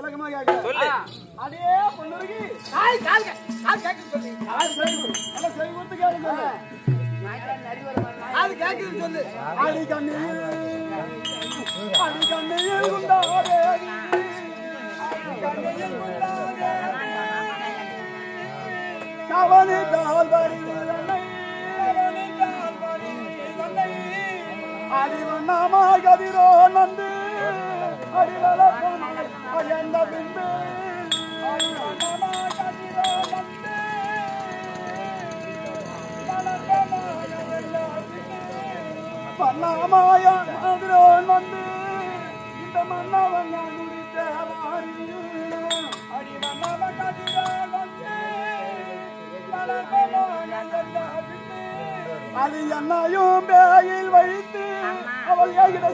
விளக்கமா கேட்கிறேன் சொல்லு. அடே பொண்ணுருகி கால் கால் கே- கால் கேக்குது சொல்லு நல்லா செவி கொடு. நல்லா செவி கொடுத்து கேளுங்க கால் கேக்குது சொல்லு அடி கண்ணில் அடி கண்ணில் உண்டாதே அடி கண்ணில் உண்டாதே கவனித்தால் வருவதல்லை கவனித்தால் வருவதல்லை அடிவண்ணமாய் கதிரோ நந்து அடிவளப்பமாய் அயர்ந்த பின்பு அடிவண்ணமாய் கதிரோ நந்து பண்ணாமாய மதுரோன் வந்து இந்த மன்னவன் நான் முடித்த மாறி அடி மன்னவ கதிரோன் வந்து அது என்னையும் பேயில் வைத்து அவள் ஏகிட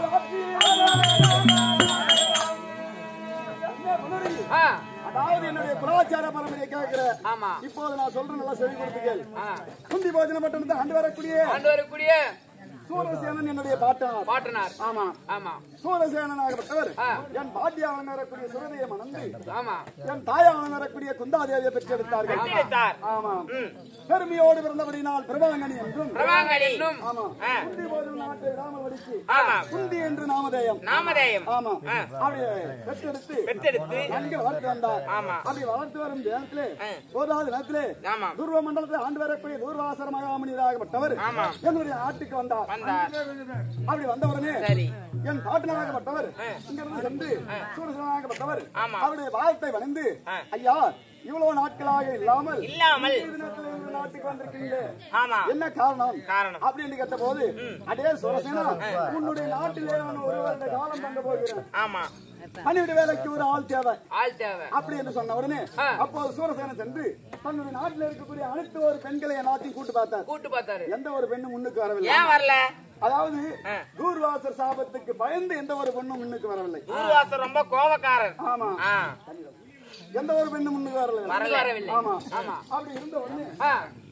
ஆ அதாவது என்னுடைய குலாச்சார பரம்பரையை கேட்கிற ஆமா இப்போது நான் சொல்றேன் நல்லா செவி கொடுத்துகள் ஆ குந்தி போஜனம் மட்டும் ஆண்டு வரக்கூடிய ஆண்டு வரக்கூடிய சூரசேனன் என்னுடைய பாட்டனார் பாட்டனார் ஆமா ஆமா சூரசேனனாகப்பட்டவர் ஆ. என் பாட்டியாளன் வரக்கூடிய சுரதையை மணந்து ஆமா என் தாயாளன் வரக்கூடிய குந்தாதேவியை பெற்றெடுத்தார்கள் எடுத்தார் ஆமா பெருமையோடு பிறந்தபடினால் பிரபாங்கனி என்றும் பிரபாங்கனி என்னும் ஆமா ஆ. குந்தி போஜனம் நாட்டை விடாமபடிக்கு ஆமா குந்தி என்று நாமதேயம் நாமதேயம் ஆமா ஆ. அப்படியே பெற்றெடுத்து பெற்றெடுத்து நன்கு வளர்த்து வந்தார் ஆமா. அப்படி வளர்த்து வரும் நேரத்திலே ஆ. போதாவது நேரத்திலே ஆமா துர்வ மண்டலத்தை ஆண்டு வரக்கூடிய தூர்வாசர மகாமணியராகப்பட்டவர் ஆமா. என்னுடைய நாட்டுக்கு வந்தார் வந்தார் அப்படி வந்த உடனே சரி என் பாட்டனாகப்பட்டவர் இங்கிருந்து சென்று சூரசனாகப்பட்டவர் ஆமா. அவருடைய பாதத்தை வணந்து ஆ. ஐயா இவ்வளவு நாட்களாக இல்லாமல் இல்லாமல் இந்த நேரத்தில் இந்த நாட்டுக்கு வந்திருக்கீங்களே ஆமா என்ன காரணம் காரணம் அப்படின்னு கேட்ட போது அடே சுரசேனா உன்னுடைய நாட்டிலே நான் ஒரு வருட காலம் தங்க போகிறேன் ஆமா பணிவிட வேலைக்கு ஒரு ஆள் தேவை ஆள் தேவை அப்படி என்று சொன்ன உடனே ஆ. அப்போது சூரசேனன் சென்று தன்னுடைய நாட்டில் இருக்கக்கூடிய அனைத்து ஒரு பெண்களை எல்லாத்தையும் கூட்டு பார்த்தார் கூட்டு பார்த்தாரு எந்த ஒரு பெண்ணும் முன்னுக்கு வரவில்லை ஏன் வரல அதாவது ஆ. தூர்வாசர் சாபத்துக்கு பயந்து எந்த ஒரு பெண்ணும் முன்னுக்கு வரவில்லை ஊர்வாசர் ரொம்ப கோபக்காரர் ஆமா ஆ எந்த ஒரு பெண்ணும் முன்னுக்கு வரவில்லை வரல வரவில்லை ஆமா ஆமா அப்படி இருந்த உடனே ஆ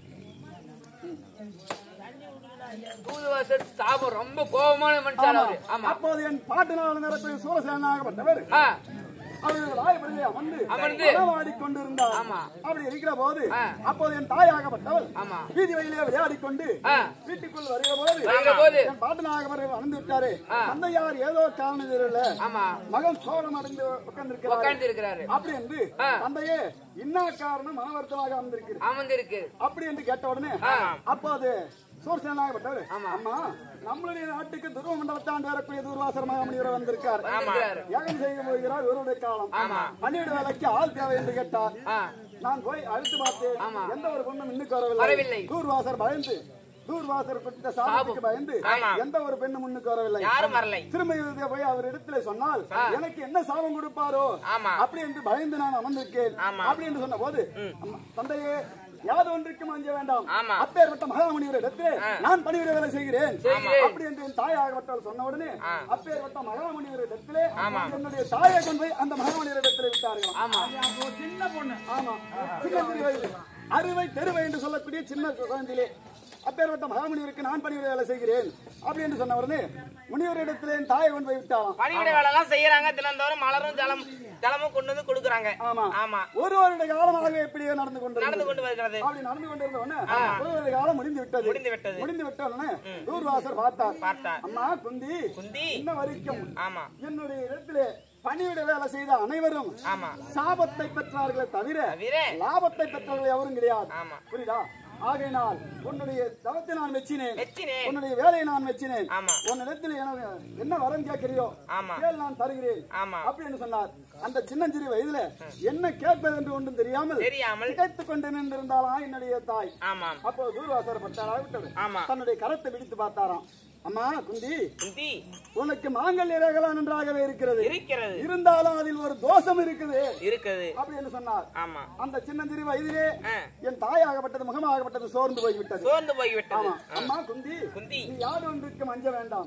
ஊர்வாசர் சாபம் ரொம்ப கோபமான மனுஷன் அவரு ஆமா அப்போது என் பாட்டினால் நடக்கூடிய சூரசேனாகப்பட்டவர் ஆ அவர்கள் வாய்ப்படிலே அமர்ந்து அமர்ந்து. களவாடி கொண்டிருந்தார் ஆமா. அப்படி இருக்கிற போது ஆ. அப்போது என் தாயாகப்பட்டவள் ஆமா. வீதி வழியிலே விளையாடி கொண்டு ஆ. வீட்டுக்குள் வருகிற போது வருகிற போது. என் பாட்டனாகவர் வளர்ந்து விட்டாரு ஆ. தந்தையார் ஏதோ காரணம் தெரியல ஆமா மகன் சோகம் அடைந்து உட்கார்ந்திருக்கிறார் உட்கார்ந்து இருக்கிறாரு அப்படி என்று ஆ. தந்தையே இன்னா காரணம் மனவருத்தமாக அமர்ந்திருக்கிறது அமர்ந்திருக்கு அப்படி என்று கேட்ட உடனே ஆ. அப்போது சூர்சேனாகப்பட்டவர் ஆமா. அம்மா நம்மளுடைய நாட்டுக்கு துருவ மண்டலத்தாண்டு வரக்கூடிய தூர்வாசர் மகாமணியர் வந்திருக்கார் வந்திருக்கிறாரு யாகம் செய்ய போகிறார் இவருடைய காலம் ஆமா. பன்னிரண்டு வேலைக்கு ஆள் தேவை என்று கேட்டார் ஆ நான் போய் அழுத்து பார்த்தேன் ஆமா. எந்த ஒரு பொண்ணும் இன்னுக்கு வரவில்லை வரவில்லை. தூர்வாசர் பயந்து தூர்வாசர் கொடுத்த சாபத்துக்கு பயந்து ஆமா. எந்த ஒரு பெண்ணும் முன்னுக்கு வரவில்லை யாரும் வரலை திருமதி போய் அவர் இடத்துல சொன்னால் எனக்கு என்ன சாபம் கொடுப்பாரோ ஆமா. அப்படி என்று பயந்து நான் அமர்ந்திருக்கேன் ஆமா. அப்படி என்று சொன்ன போது அம்மா, தந்தையே யாது ஒன்றுக்கும் அஞ்ச வேண்டாம் ஆமா. அப்பேற்பட்ட மகாமுனிவர் இடத்திலே நான் பணிவிட வேலை செய்கிறேன் செய்கிறேன். அப்படி என்று என் தாயாகப்பட்டவர் சொன்ன உடனே ஆ. அப்பேற்பட்ட மகாமுனிவர் இடத்திலே ஆமா. என்னுடைய தாயை கொண்டு போய் அந்த மகாமுனிவர் இடத்திலே விட்டார்கள் ஆமா சின்ன பொண்ணு ஆமா சின்ன சிறு வயது அறுவை தெருவை என்று சொல்லக்கூடிய சின்ன குழந்தையிலே அப்பேற்பட்ட மகாமுனிவருக்கு நான் பணிவிட வேலை செய்கிறேன் அப்படி என்று சொன்ன உடனே முனிவரிடத்திலே என் தாயை கொண்டு போய் விட்டாராம் பணிவிடை வேலை எல்லாம் செய்யறாங்க தினந்தோறும் மலரும் ஜலம் ஜலமும் கொண்டு வந்து கொடுக்குறாங்க ஆமா ஆமா ஒரு வருட காலமாக இப்படியே நடந்து கொண்டிருந்தது நடந்து கொண்டு வருகிறது அப்படி நடந்து கொண்டிருந்த உடனே ஒரு வருட காலம் முடிந்து விட்டது முடிந்து விட்டது முடிந்து விட்ட உடனே தூர்வாசர் பார்த்தார் பார்த்தார் அம்மா குந்தி குந்தி இன்ன வரைக்கும் ஆமா என்னுடைய இடத்திலே பணிவிட வேலை செய்த அனைவரும் ஆமா சாபத்தை பெற்றார்களே தவிர தவிர லாபத்தை பெற்றவர்கள் எவரும் கிடையாது ஆமா புரியுதா ஆகையினால் உன்னுடைய தவத்தை நான் மெச்சினேன் வெச்சினேன் உன்னுடைய வேலையை நான் மெச்சினேன் ஆமா உன்னிடத்தில் எனக்கு என்ன வரம் கேட்கிறியோ ஆமா கேள் நான் தருகிறேன் ஆமா அப்படின்னு சொன்னார் அந்த சின்னஞ்சிறு வயதுல என்ன கேட்பது என்று ஒன்றும் தெரியாமல் தெரியாமல் திகைத்துக் கொண்டு நின்றிருந்தாளாம் என்னுடைய தாய் ஆமாம் அப்போ தூர்வாசர் பட்டாராக விட்டது ஆமா தன்னுடைய கரத்தை பிடித்து பார்த்தாராம் அம்மா குந்தி குந்தி உனக்கு மாங்கல்ய ரேகலா நன்றாகவே இருக்கிறது இருக்கிறது இருந்தாலும் அதில் ஒரு தோஷம் இருக்குது இருக்குது அப்படின்னு சொன்னார் ஆமா அந்த சின்னஞ்சிறு வயதிலே ஆ, என் தாயாகப்பட்டது முகமாகப்பட்டது சோர்ந்து போய்விட்டது சோர்ந்து போய்விட்டது ஆமா அம்மா குந்தி குந்தி நீ யார் ஒன்றுக்கும் அஞ்ச வேண்டாம் ம்.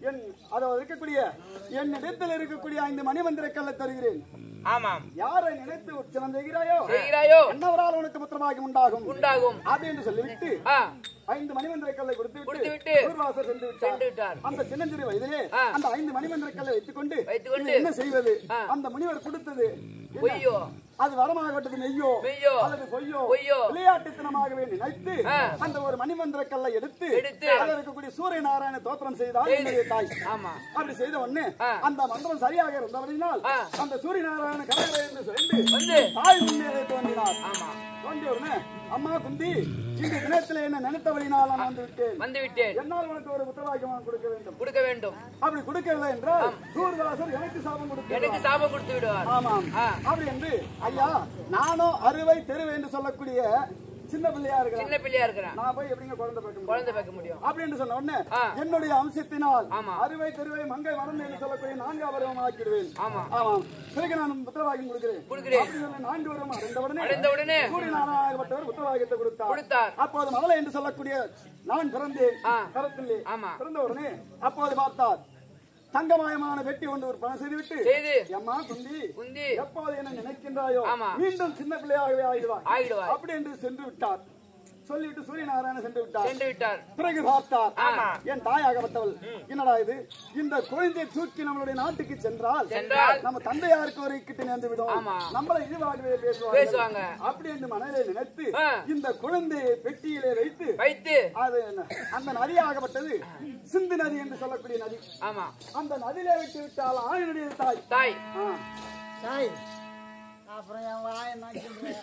என் அதாவது இருக்கக்கூடிய என் இடத்தில் இருக்கக்கூடிய ஐந்து மணிமந்திர கல்லை தருகிறேன் ஆமாம் யாரை நினைத்து உச்சனம் செய்கிறாயோ செய்கிறாயோ என்னவரால் உனக்கு புத்திரபாகியம் உண்டாகும் உண்டாகும் அப்படி என்று சொல்லிவிட்டு ஆ, ஐந்து மணிமந்திர கல்லை கொடுத்து கொடுத்து விட்டு விட்டு ஊர்வாசல் சென்று சென்று விட்டார் விட்டார் அந்த சின்னஞ்சிறு வயதிலே ஆ. அந்த ஐந்து மணிமந்திர கல்லை வைத்துக் கொண்டு வைத்துக் கொண்டு இதை என்ன செய்வது ஆ. அந்த முனிவர் கொடுத்தது என்ன? பொய்யோ அது வரமாகப்பட்டது மெய்யோ மெய்யோ அல்லது பொய்யோ பொய்யோ விளையாட்டுத்தனமாகவே நினைத்து ஆ. அந்த ஒரு மணிமந்திர கல்லை எடுத்து எடுத்து அதில் இருக்கக்கூடிய சூரிய நாராயண தோத்திரம் செய்தால் என்னுடைய தாய் ஆமா அப்படி செய்த உடனே ஆ. அந்த மந்திரம் சரியாக இருந்தபடினால் ஆ. அந்த சூரிய நாராயண கடற்கரை என்று சொல்லி வந்து தாய் முன்னேறே தோன்றினார் ஆமா தோன்றிய உடனே அம்மா குந்தி இந்த தினத்திலே என்ன நினைத்தபடினால் நான் வந்து விட்டேன் வந்து விட்டேன் என்னால் உனக்கு ஒரு உத்தரவாக்கியம் கொடுக்க வேண்டும் கொடுக்க வேண்டும் அப்படி கொடுக்கவில்லை என்றால் சூர்தாசர் எனக்கு சாபம் கொடுக்க எனக்கு சாபம் கொடுத்து விடுவார் ஆமாம் ஆ. அப்படி என்று ஐயா நானோ அறுவை தெருவை என்று சொல்லக்கூடிய சின்ன பிள்ளையா இருக்கிறேன் சின்ன பிள்ளையா இருக்கிறேன் நான் போய் எப்படிங்க குழந்தை பார்க்க முடியும் குழந்தை பார்க்க முடியும் அப்படி என்று சொன்ன உடனே ஆ. என்னுடைய அம்சத்தினால் ஆமா. அறுவை தெருவை மங்கை மறந்து என்று சொல்லக்கூடிய நான்கு பருவம் ஆக்கிடுவேன் ஆமா ஆமாம் பிறகு நான் உத்தரவாகியம் கொடுக்கிறேன் கொடுக்கிறேன். அப்படி சொல்லி நான்கு வரும் அடைந்த உடனே அடைந்த உடனே சூரியநாராயணப்பட்டவர் உத்தரவாகியத்தை கொடுத்தார் கொடுத்தார் அப்போது மகளை என்று சொல்லக்கூடிய நான் பிறந்தேன் ஆ. கரத்திலே ஆமா. பிறந்த உடனே அப்போது பார்த்தார் தங்கமயமான வெட்டி ஒன்று ஒரு பணம் செய்துவிட்டு செய்து அம்மா குந்தி குந்தி எப்போது என்ன நினைக்கின்றாயோ ஆமா. மீண்டும் சின்ன பிள்ளையாகவே ஆயிடுவாய் ஆயிடுவாய் அப்படி என்று சென்று விட்டார் சொல்லிவிட்டு சூரியநாராயணன் சென்று விட்டார் சென்று விட்டார் பிறகு பார்த்தார் ஆமா. என் தாயாகப்பட்டவள் என்னடா இது இந்த குழந்தையை தூக்கி நம்மளுடைய நாட்டுக்கு சென்றால் சென்றால் நம்ம தந்தையாருக்கு ஒரு கிட்ட நேர்ந்து விடும் ஆமா. நம்மளை இழிவாகவே பேசுவாங்க பேசுவாங்க. அப்படி என்று மனதிலே நினைத்து ஆ. இந்த குழந்தையை பெட்டியிலே வைத்து வைத்து அது என்ன? அந்த நதியாகப்பட்டது சிந்து நதி என்று சொல்லக்கூடிய நதி ஆமா அந்த நதியிலே விட்டு விட்டால் ஆணினுடைய தாய் தாய் ஆ. சாய் அப்புறம் என் வாய நாக்கிடுறேன்.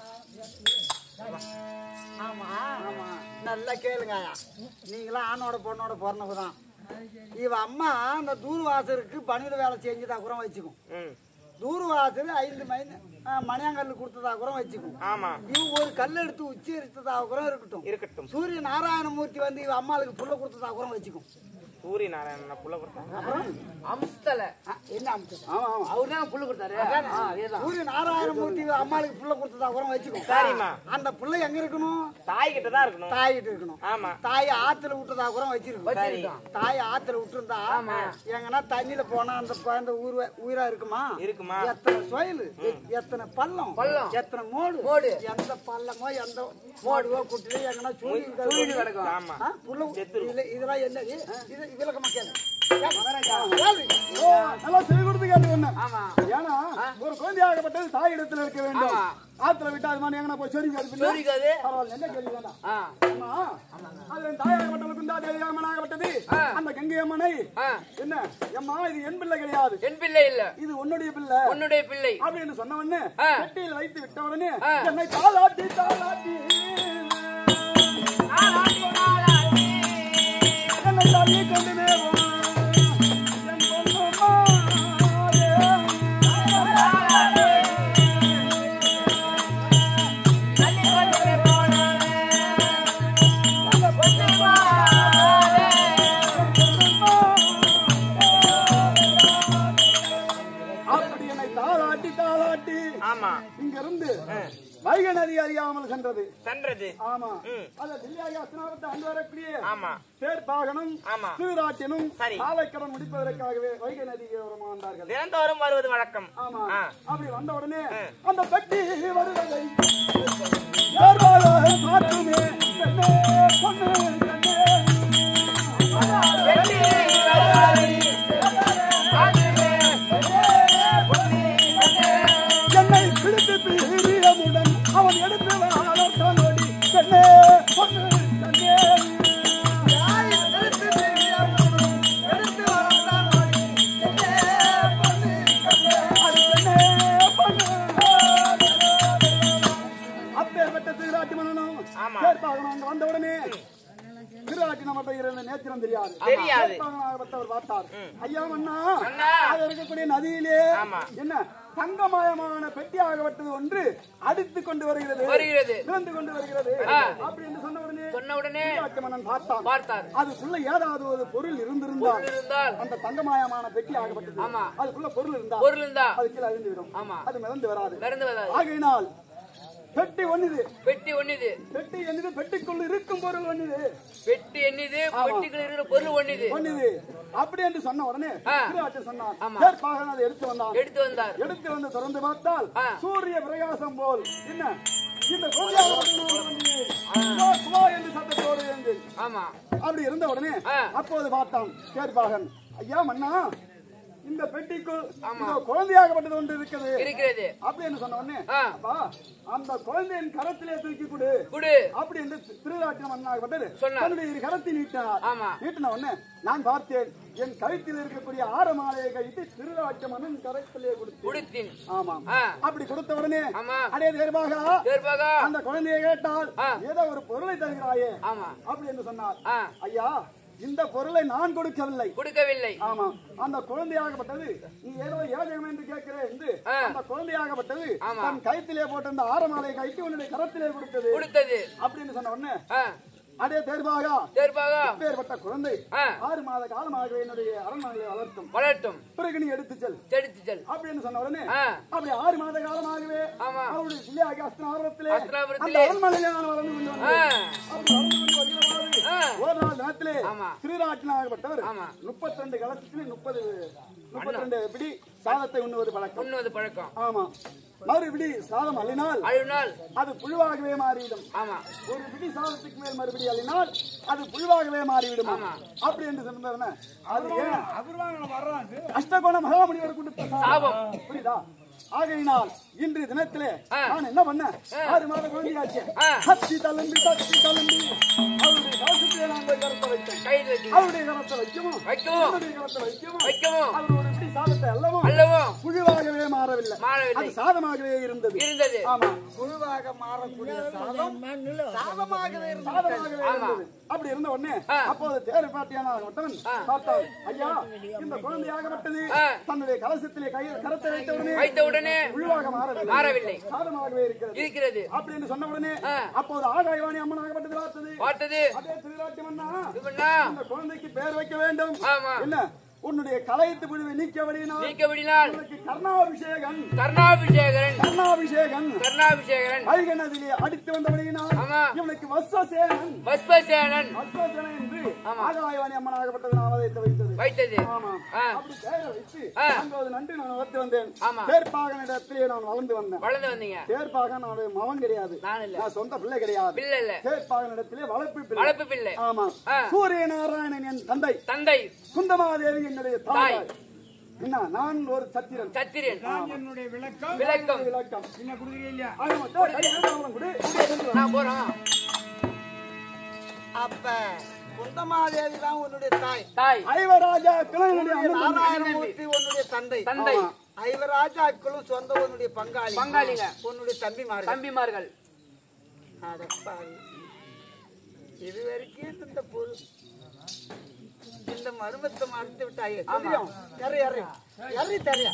ஆமா ஆமா நல்லா கேளுங்கய்யா நீங்களாம் ஆணோட பொண்ணோட பிறந்தவங்க தான் இவ அம்மா அந்த தூர்வாசருக்கு பணியிட வேலை செஞ்சதா கூட வச்சுக்கும் ம் தூர்வாசர் ஐந்து மைன் மணியாங்கல் கொடுத்ததா கூட வச்சுக்கும் ஆமா இவ ஒரு கல் எடுத்து உச்சி எடுத்ததா கூட இருக்கட்டும் இருக்கட்டும் சூரிய நாராயணமூர்த்தி வந்து இவ அம்மாளுக்கு புள்ள கொடுத்ததா கூட வச்சுக்கும் சூரிய நாராயணன் புள்ள கொடுத்தாங்க அம்சல ஆ, என்ன அம்சம் ஆமா ஆமா அவரு தான் புல்லு கொடுத்தாரு ஆ, அதேதான் சூரிய நாராயணமூர்த்தி இவ அம்மாளுக்கு புள்ள கொடுத்ததா கூட வச்சுக்கும் சரிம்மா அந்த புள்ள எங்க இருக்கணும் தாய் கிட்ட தான் இருக்கணும் தாயிட்டு இருக்கணும் ஆமா தாய் ஆத்துல விட்டதா கூட வச்சிருக்கணும் வச்சிருக்கான் தாய் ஆத்துல விட்டுருந்தா எங்கன்னா தண்ணியில போனா அந்த குழந்தை உயிர் உயிரா இருக்குமா இருக்குமா எத்தனை சொயல் எத்தனை பள்ளம் பள்ளம். எத்தனை மோடு மோடு. எந்த பள்ளமோ எந்த மோடுவோ குட்டிலோ எங்கன்னா சூழி சூழ்நிலை கிடக்கும் ஆமா ஆ, புள்ள இதுல- இதெல்லாம் என்னது இது விளக்கமா கேளு ஓ, நல்லா செவி கொடுத்து கேட்டு ஒண்ணு ஆமா ஏன்னா ஒரு குழந்தையாகப்பட்டது தாய் இடத்துல இருக்க வேண்டும் ஆமா. ஆத்துல விட்டா அது மாதிரி எங்கன்னா போய் சொருகி அது பின்ன சோரிக்காது பரவாயில்ல என்ன கேள்வி வேண்டாம் ஆ அம்மா அதுல என் தாயாகப்பட்டவள் குந்தா தேவியாமனாகப்பட்டது ஆ. அந்த கங்கை அம்மனை ஆ என்ன எம்மா இது என் பிள்ளை கிடையாது என் பிள்ளை இல்ல இது உன்னுடைய பிள்ளை உன்னுடைய பிள்ளை அப்படின்னு சொன்ன உடனே ஆ. பெட்டியில் வைத்து விட்ட உடனே ஆ. என்னை தாளாட்டி தாளாட்டி என்னை தள்ளி கொண்டு மேவும் என் பொன்னம்மாளே. அப்படி என்னை தாளாட்டி தாளாட்டி ஆமா இங்க இருந்து வைகை நதி அறியாமல் சென்றது சென்றது ஆமா அது தில்லியாகி அஸ்னாபத்தை அங்கு வரக்கூடிய ஆமா தேர்ப்பாகனும் ஆமா. சீராட்டினும் சரி. காலைக்கடன் முடிப்பதற்காகவே வைகை நதிக்கு ஓரமா வந்தார்கள் தினந்தோறும் வருவது வழக்கம் ஆமா ஆ. அப்படி வந்த உடனே அந்த பெட்டி வருவதை யாராவது பார்த்துமே கண்ணே, பொண்ணு, கண்ணே. என்னை பிடித்து பிரியமுடன் அவன் எடுத்து வளர்த்தான் ஓடி கண்ணே பொண்ணு கண்ணே அது கண்ணே பொண்ணு அப்பேற்பட்ட திருராட்டி மன்னனும் ஆமா. சேர்ப்பாகணும் அங்க வந்த உடனே திருராட்டி நம்ம இரண்டு நேத்திரம் தெரியாது தெரியாது. சேர்ப்பாகனாகப்பட்டவர் பார்த்தார் ஐயா மன்னா அண்ணா. அது இருக்கக்கூடிய நதியிலே ஆமா. என்ன தங்கமயமான பெட்டியாகப்பட்டது ஒன்று அடித்துக் கொண்டு வருகிறது வருகிறது. திறந்து கொண்டு வருகிறது ஆ. அப்படி என்று சொன்ன உடனே சொன்ன உடனே திருராட்டி மன்னன் பார்த்தான் பார்த்தார் அதுக்குள்ள ஏதாவது ஒரு பொருள் இருந்திருந்தால் பொருள் இருந்தால் அந்த தங்கமயமான பெட்டி ஆகப்பட்டது ஆமா. அதுக்குள்ள பொருள் இருந்தா பொருள் இருந்தா அது கீழே அழிந்து விடும் ஆமா. அது மிதந்து வராது நடந்து வராது ஆகையினால் பெட்டி ஒண்ணுது பெட்டி ஒண்ணுது பெட்டி என்னது பெட்டிக்குள் இருக்கும் பொருள் ஒண்ணுது பெட்டி எண்ணிது பெட்டிக்குள்ள இருக்கிற பொருள் ஒண்ணுது ஒண்ணுது அப்படி என்று சொன்ன உடனே ஆ. திருவாச்சர் சொன்னான் ஆமா. கேட்பாக அதை எடுத்து வந்தான் எடுத்து வந்தார் எடுத்து வந்து திறந்து பார்த்தால் ஆ. சூரிய பிரகாசம் போல் என்ன இந்த குழந்தையாக வந்தவன் வந்து, குவா, குவா என்று சத்தத்தோடு எழுந்து ஆமா அப்படி இருந்த உடனே ஆ. அப்போது பார்த்தான் கேட்பாகன் ஐயா மன்னா இந்த பெட்டிக்குள் இந்த குழந்தையாகப்பட்டது ஒன்று இருக்குது இருக்கிறது அப்படின்னு சொன்ன உடனே ஆ. அப்பா அந்த குழந்தையின் கரத்திலே தூக்கி கொடு குடு அப்படி என்று திருவிழாட்டம் மன்னாகப்பட்டது சொன்னார். தன்னுடைய இரு கரத்தை நீட்டினார் ஆமா. நீட்டின உடனே நான் பார்த்தேன் என் கழுத்தில் இருக்கக்கூடிய ஆரமாலையை கழித்து திருவிழாட்டம் மன்னன் கரத்திலே கொடுத்து குடுத்தின் ஆமாம் ஆ. அப்படி கொடுத்த உடனே ஆமா. அடே தேர்வாக தேர்பாகா அந்த குழந்தையை கேட்டால் ஆ. ஏதோ ஒரு பொருளை தருகிறாயே ஆமா அப்படி என்று சொன்னார் ஆ. ஐயா இந்த பொருளை நான் கொடுக்கவில்லை கொடுக்கவில்லை ஆமா அந்த குழந்தையாகப்பட்டது நீ ஏதோ ஏஜகம் என்று கேட்கிறேன் என்று ஆ. அந்த குழந்தையாகப்பட்டது ஆமா. தன் கழுத்திலே போட்ட அந்த ஆரமாலையை கழித்து உன்னுடைய கரத்திலே கொடுத்தது கொடுத்தது அப்படின்னு சொன்ன உடனே ஆ. அடே தேர்வாகா தேர்பாகா பேர்பட்ட குழந்தை ஆ. ஆறு மாத காலமாகவே என்னுடைய அரண்மனையை வளர்த்தும் வளரட்டும் பிறகு நீ எடுத்து செல் செடுத்து செல் அப்படின்னு சொன்ன உடனே ஆ. அப்படி ஆறு மாத காலமாகவே ஆமா. அவருடைய பிள்ளையாகி அஸ்தனாபுரத்திலே அஸ்தினாபுரத்திலே. அந்த அரண்மனையிலே நான் வளர்ந்து கொண்டு ஆ. வந்தேன் அப்படி வளர்ந்து கொண்டு வருகிறபோது ஆ. ஒரு நாள் தினத்திலே ஆமா. திருராட்டினாகப்பட்டவர் ஆமா. முப்பத்தி ரெண்டு கலசத்திலே முப்பது முப்பத்தி ரெண்டு பிடி சாதத்தை உண்ணுவது பழக்கம் உண்ணுவது பழக்கம் ஆமா மறுபிடி சாதம் அள்ளினால் அழுவினால் அது புழுவாகவே மாறிவிடும் ஆமா ஒரு பிடி சாதத்துக்கு மேல் மறுபடி அள்ளினால் அது புழுவாகவே மாறிவிடும் ஆமா. அப்படி என்று சொன்னதுன்னா அது ஏன் அஷ்டகோண மகாமுனிவர் கொடுத்த சாபம். புரியுதா ஆகையினால் இன்று தினத்திலே ஆ. நான் என்ன பண்ணேன் ஆறு மாத குழந்தையாச்சு ஆ. தத்தி தழும்பி தத்தி தழும்பி அவருடைய கவசத்திலே நான் போய் கருத்தை வைத்தேன் கைது வச்சு அவருடைய கரத்தை வைக்கவும் வைக்கவும். என்னுடைய கரத்தை வைக்கவும் வைக்கவும் அவர் ஒரு பிடி சாதத்தை அல்லவும் அல்லவும் புழுவாகவே மாறவில்லை மாறவில்லை. அது சாதமாகவே இருந்தது இருந்தது ஆமா குழுவாக மாறக்கூடிய சாதம் சாதமாகவே இருந்தது சாதமாகவே இருந்தது அப்படி இருந்த உடனே ஆ. அப்போது தேர் பாட்டியான ஒருத்தவன் பார்த்தான் ஐயா இந்த குழந்தையாகப்பட்டது ஆ. தன்னுடைய கலசத்திலே கை கரத்தை வைத்த உடனே வைத்த உடனே புழுவாக மாறவில்லை மாறவில்லை. சாதமாகவே இருக்கிறது இருக்கிறது அப்படின்னு சொன்ன உடனே ஆ. அப்போது ஆகாயவாணி அம்மனாகப்பட்டது பார்த்தது பார்த்தது அதே திருராட்டி மன்னா இவனா இந்த குழந்தைக்கு பேர் வைக்க வேண்டும் ஆமா. என்ன உன்னுடைய கலையத்து புழுவை நீக்கபடியினால் நீக்க விடினால் உனக்கு கர்ணாபிஷேகன் கர்ணாபிஷேகரன் கர்ணாபிஷேகன் கர்ணாபிஷேகரன் வைகை நதியிலே அடித்து வந்தபடியினால் ஆமா. இவனுக்கு வஸ்வசேனன் பஸ்பசேனன் வஸ்வசேனன் என்று ஆமா. ஆகாயவாணி அம்மனாகப்பட்டது நான் அவதரித்து வைத்தது வைத்தது ஆமா ஆ. அப்படி பேரை வச்சு ஆ. அங்க ஒரு நன்றி நான் வளர்த்து வந்தேன் ஆமா. தேர்ப்பாகனிடத்திலே நான் வளர்ந்து வந்தேன் வளர்ந்து வந்தீங்க தேர்ப்பாகன் அவனுடைய மகன் கிடையாது நான் இல்ல நான் சொந்த பிள்ளை கிடையாது பிள்ளை இல்ல தேர்ப்பாகனிடத்திலே வளர்ப்பு பிள்ளை வளர்ப்பு பிள்ளை ஆமா ஆ. சூரிய நாராயணன் என் தந்தை தந்தை குந்தமாதேவி என்னுடைய தாய். தாய் என்ன நான் ஒரு சத்திரன் சத்திரியன் என்னுடைய விளக்கம் விளக்கம் விளக்கம் என்ன கொடுக்குறீங்க இல்லையா ஆமா, தோ, கை வேண்டாம் கொடு. நான் போறோம் அப்ப குந்தமாதேவி தான் உன்னுடைய தாய் தாய் ஐவராஜா கிழவனுடைய உன்னுடைய அண்ணன் தம்பி. நாராயணமூர்த்தி உன்னுடைய தந்தை தந்தை ஆமா. ஐவராஜாக்களும் சொந்த உன்னுடைய பங்காளி பங்காளிங்க. உன்னுடைய தம்பிமார்கள் தம்பிமார்கள் அடப்பாவி. இது வரைக்கும் இந்த பொரு இந்த மருமத்தை மறந்து விட்டாயே தெரியும் எறி எறி எறி தெரியும்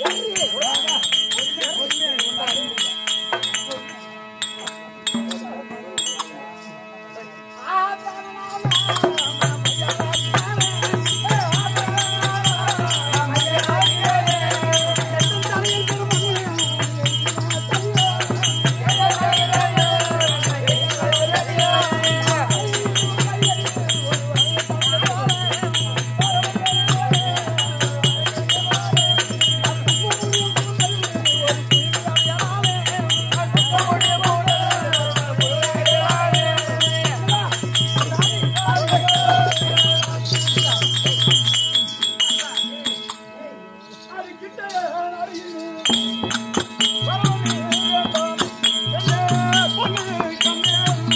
அது கிட்ட அருகிலே. பரவனே, என்ன பொண்ணு கண்ணே.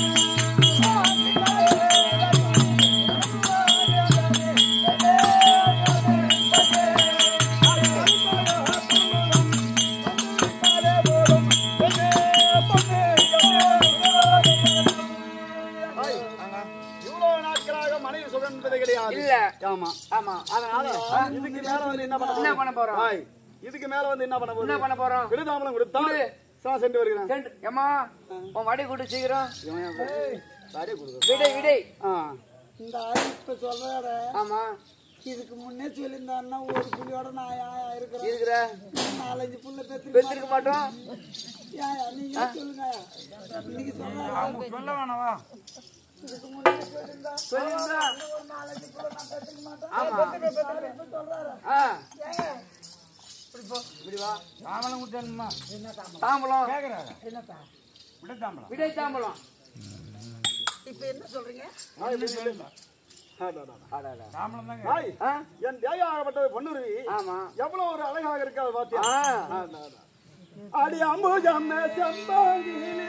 ஐய், இவ்வளவு நாட்களாக மனைவி சுகம் என்பது கிடையாது இல்ல ஆமா ஆமா அதனால இதுக்கு மேல வந்து என்ன பண்ண என்ன பண்ண போறோம் ஆய், இதுக்கு மேல வந்து என்ன பண்ண என்ன போறோம் பண்ண போறோம் விருதாமலம் கொடுத்தா கொடு. நான் சென்று வருகிறேன் சென்று ஏமா உன் வடி கூட்டு சீக்கிரம் சாரியை கொடுங்க. விடை விடை ஆ, இந்த ஆள் இப்ப சொல்றாட ஆமா இதுக்கு முன்னே சொல்லியிருந்தாருன்னா ஒரு புள்ளியோட நான் யா- யா இருக்கிறேன் இருக்கிற நாலஞ்சு புள்ள பெற்று பெற்றிருக்க மாட்டோம் ஏன் நீங்க சொல்லுங்க நீங்க சொல்லுங்க அவங்க சொல்ல வேணாவா இதுக்கு முன்னாடி சொல்லியிருந்தா சொல்லியிருந்தா ஒரு நாலஞ்சு கிலோ நான் கட்டுக்க மாட்டேன் ஆமா. இப்ப சொல்றாரு ஆ, ஏங்க இப்படி வா தாமலம் கொடுத்தேன்மா தாம்பலம் கேக்குறாங்க என்னத்தா விட தாமலம் விடை தாம்பலம் இப்ப என்ன சொல்றீங்க அடாடா. தாமலம் தாங்க நாய் ஆ, என் தேவையாகப்பட்டது பொண்ணுருவி ஆமா எவ்வளவு ஒரு அழகாக இருக்கு அது பாத்தியா ஆ, அடி அம்புஜம் செம்பாங்கிலே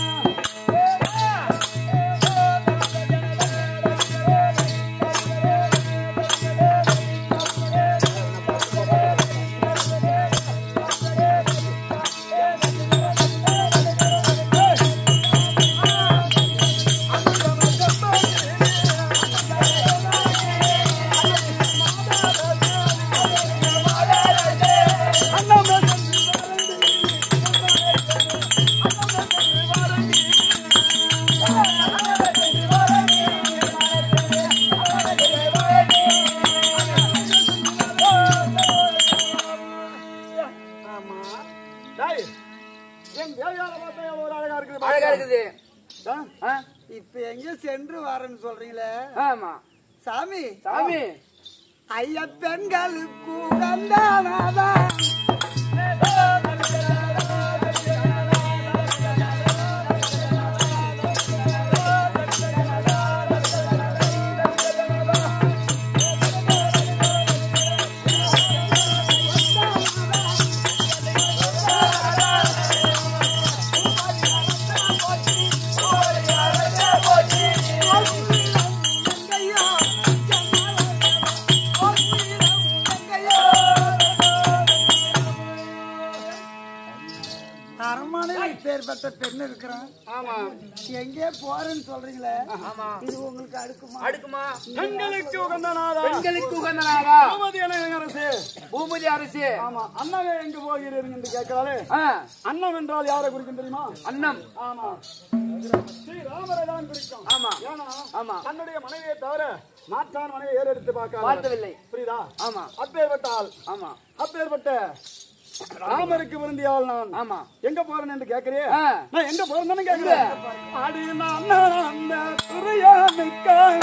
நாய் என் தேவையான பார்த்தா எவ்வளவு ஒரு அழகா இருக்குது அழகா பாத்தியா? இருக்குது ஆ? ஆ, இப்ப எங்க சென்று வரேன்னு சொல்றீங்களே ஆமா சாமி சாமி ஐயா பெண்களுக்கு உகந்தானதா அரண்மனையில் பேர்பட்ட பெண் இருக்கிறான் ஆமா எங்கே போறேன்னு சொல்றீங்களே ஆமா இது உங்களுக்கு அடுக்குமா அடுக்குமா பெண்களுக்கு உகந்த நாதா பெண்களுக்கு உகந்த நாடா பூமதி என அரசு பூமதி அரசு ஆமா அண்ணவே எங்க போகிறீர்கள் என்று கேட்கிறாளே ஆ, அன்னம் என்றால் யாரை குறிக்கும் தெரியுமா அன்னம் ஆமா ஸ்ரீ ராமரை தான் குறிக்கும் ஆமா ஏன்னா ஆமா தன்னுடைய மனைவியை தவிர மாற்றான் மனைவியை ஏறெடுத்து பார்க்க பார்த்தவில்லை புரியுதா ஆமா அப்பேற்பட்டால் ஆமா அப்பேற்பட்ட ராமருக்கு விருந்தியால் நான் ஆமா எங்க போறேன் என்று கேக்குறியே ஆ. நான் எங்க போறேன்னு கேக்குறேன் அடி நான் அந்த துறையானுக்காக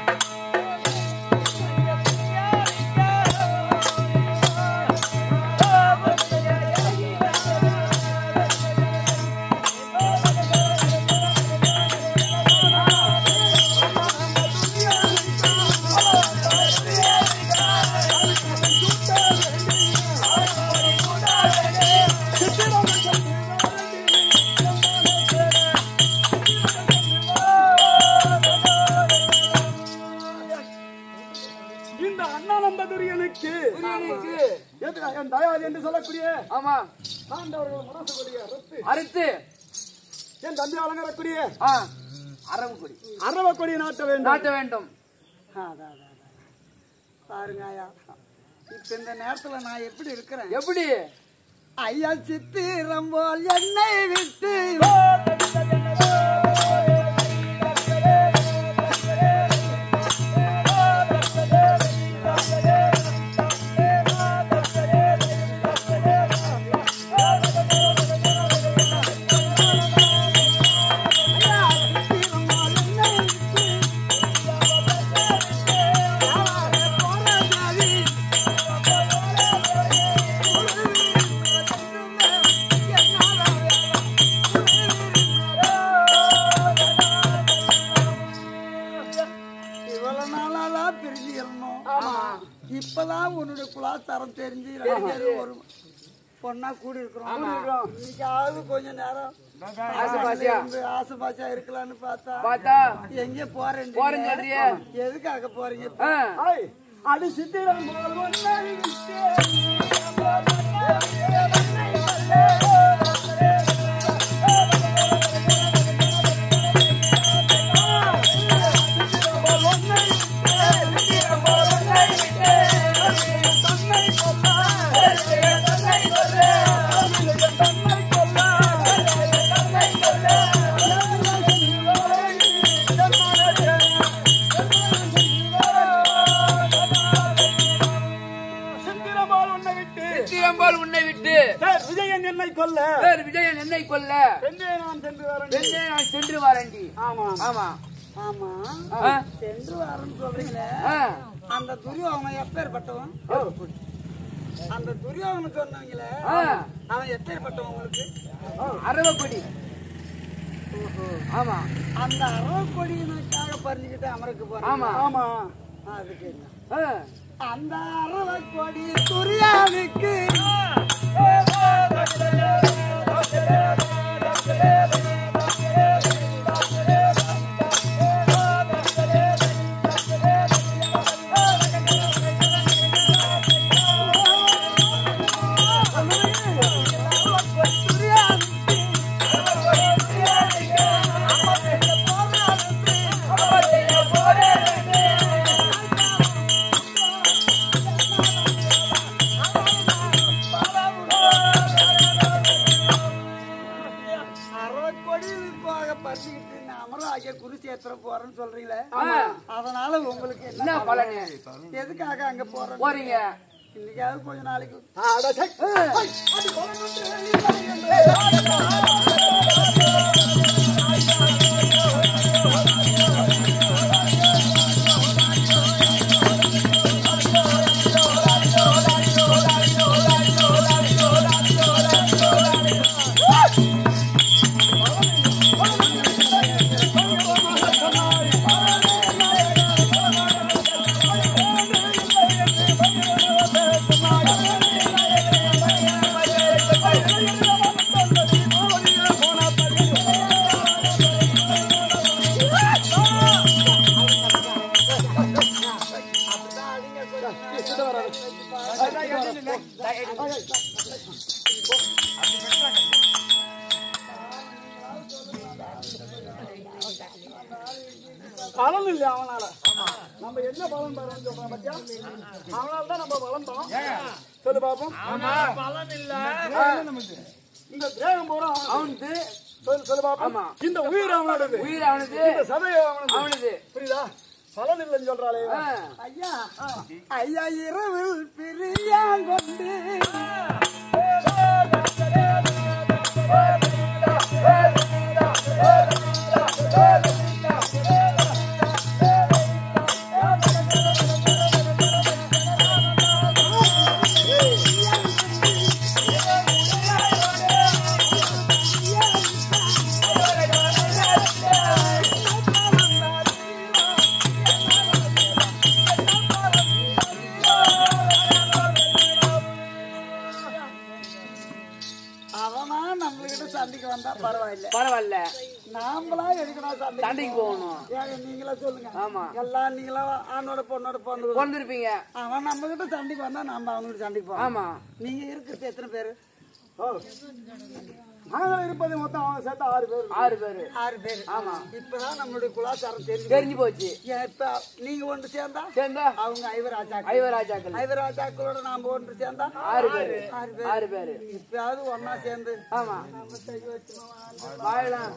இந்த அண்ணானந்த துரியனுக்கு துரியனுக்கு எது- என் தயாரி என்று சொல்லக்கூடிய ஆமா ஆண்டவர்கள் மனசுக்குரிய ரத்து அறுத்து என் தம்பி வழங்கக்கூடிய ஆ அரவு கொடி அரவ கொடி நாட்ட வேண்டும் நாட்ட வேண்டும் அதான், அதான், அதான். பாருங்க ஐயா இப்ப இந்த நேரத்துல நான் எப்படி இருக்கிறேன் எப்படி ஐயா சித்திரம் போல் என்னை விட்டு ஐயா, சித்திரம் போல் என்னை விட்டு யாராலே போராடாதே. இவ்வளவு நாளாலா பிரிஞ்சு இருந்தோம் இப்பதான் உன்னுடைய குலாச்சாரம் தெரிஞ்சு ரெண்டு பேரும் ஒரு பொண்ணா கூடி இருக்கிறோம் இன்னைக்காவது கொஞ்ச நேரம் ஆசை பாசியா இருந்து ஆசை பாசா இருக்கலாம்னு பார்த்தா பார்த்தா எங்க போறேன் போறேன்னு சொல்றியே. எதுக்காக போறீங்க ஆ, ஐய், அடி சித்திரம் போல் ஒன்றை விட்டு சித்திரம்பால் உன்னை விட்டு என்னை கொல்ல வேறு விஜயன் என்னை கொல்ல பெண்ணே நான் சென்று வரேன் பெண்ணே நான் சென்று வாரண்டி ஆமா ஆமா ஆமா ஆ, சென்று வரேன்னு சொல்றீங்களே ஆ. அந்த துரியோகனை எப்பேற்பட்டவன் அந்த துரியோகனை சொன்னவங்களே ஆ. அவன் எப்பேற்பட்டவன் உங்களுக்கு அரவக்குடி ஆமா அந்த அரவக்கொடியினுக்காக பறிஞ்சுக்கிட்டு அமருக்கு போறான் ஆமா ஆமா அதுக்கு என்ன ஆ. அந்த அரவக்கொடி துரியானுக்கு அரவக்கொடியினுக்காக பறிஞ்சுக்கிட்டு நான் அமராகிய குருசேத்திரம் போறேன்னு சொல்றீங்களே அதனால உங்களுக்கு என்ன என்ன பலனு எதுக்காக அங்க போறேன் போறீங்க இன்னைக்காவது கொஞ்ச நாளைக்கு அட சை. பலன் இல்ல அவனால நம்ம என்ன பலன் பெறோம்னு சொல்றோம் பத்தியா அவனால தான் நம்ம வளர்ந்தோம் சொல்லு பாப்போம் இந்த தேகம் பூரா அவனுக்கு சொல்லு சொல்லு பாப்போம் இந்த உயிர் அவனோடது உயிர் அவனது இந்த சதை அவனது அவனது புரியுதா பலன் இல்லைன்னு சொல்றாளே இவன். ஆ. ஐயா ஐயா இரவில் பிரியாங்கொண்டு அவனா நம்மகிட்ட சண்டைக்கு வந்தா பரவாயில்ல பரவாயில்ல நாமளா எதுக்குடா சண்டைக்கு சண்டைக்கு போகணும் ஏங்க நீங்களா சொல்லுங்க ஆமா எல்லாம் நீங்களா ஆணோட பொண்ணோட பொண்ணு கொண்டிருப்பீங்க அவன் நம்ம கிட்ட சண்டைக்கு வந்தா நாம அவனுக்கு சண்டைக்கு போவோம் ஆமா நீங்க இருக்கிறது எத்தனை பேரு ஓ. நாங்கள் இருப்பது மொத்தம் அவன் சேர்த்து ஆறு பேர் ஆறு பேரு ஆறு பேர் ஆமா இப்பதான் நம்மளுடைய குலாச்சாரம் தெரிஞ்சு தெரிஞ்சு போச்சு ஏன் இப்ப நீங்க ஒன்று சேர்ந்தா சேர்ந்தா அவங்க ஐவராஜாக்கள் ஐவராஜாக்கள் ஐவராஜாக்களோட நாம ஒன்று சேர்ந்தா ஆறு பேரு ஆறு பேர் ஆறு பேரு இப்பயாவது ஒன்னா சேர்ந்து ஆமா நம்ம தைக்க வச்சுருவோம். வாழலாம்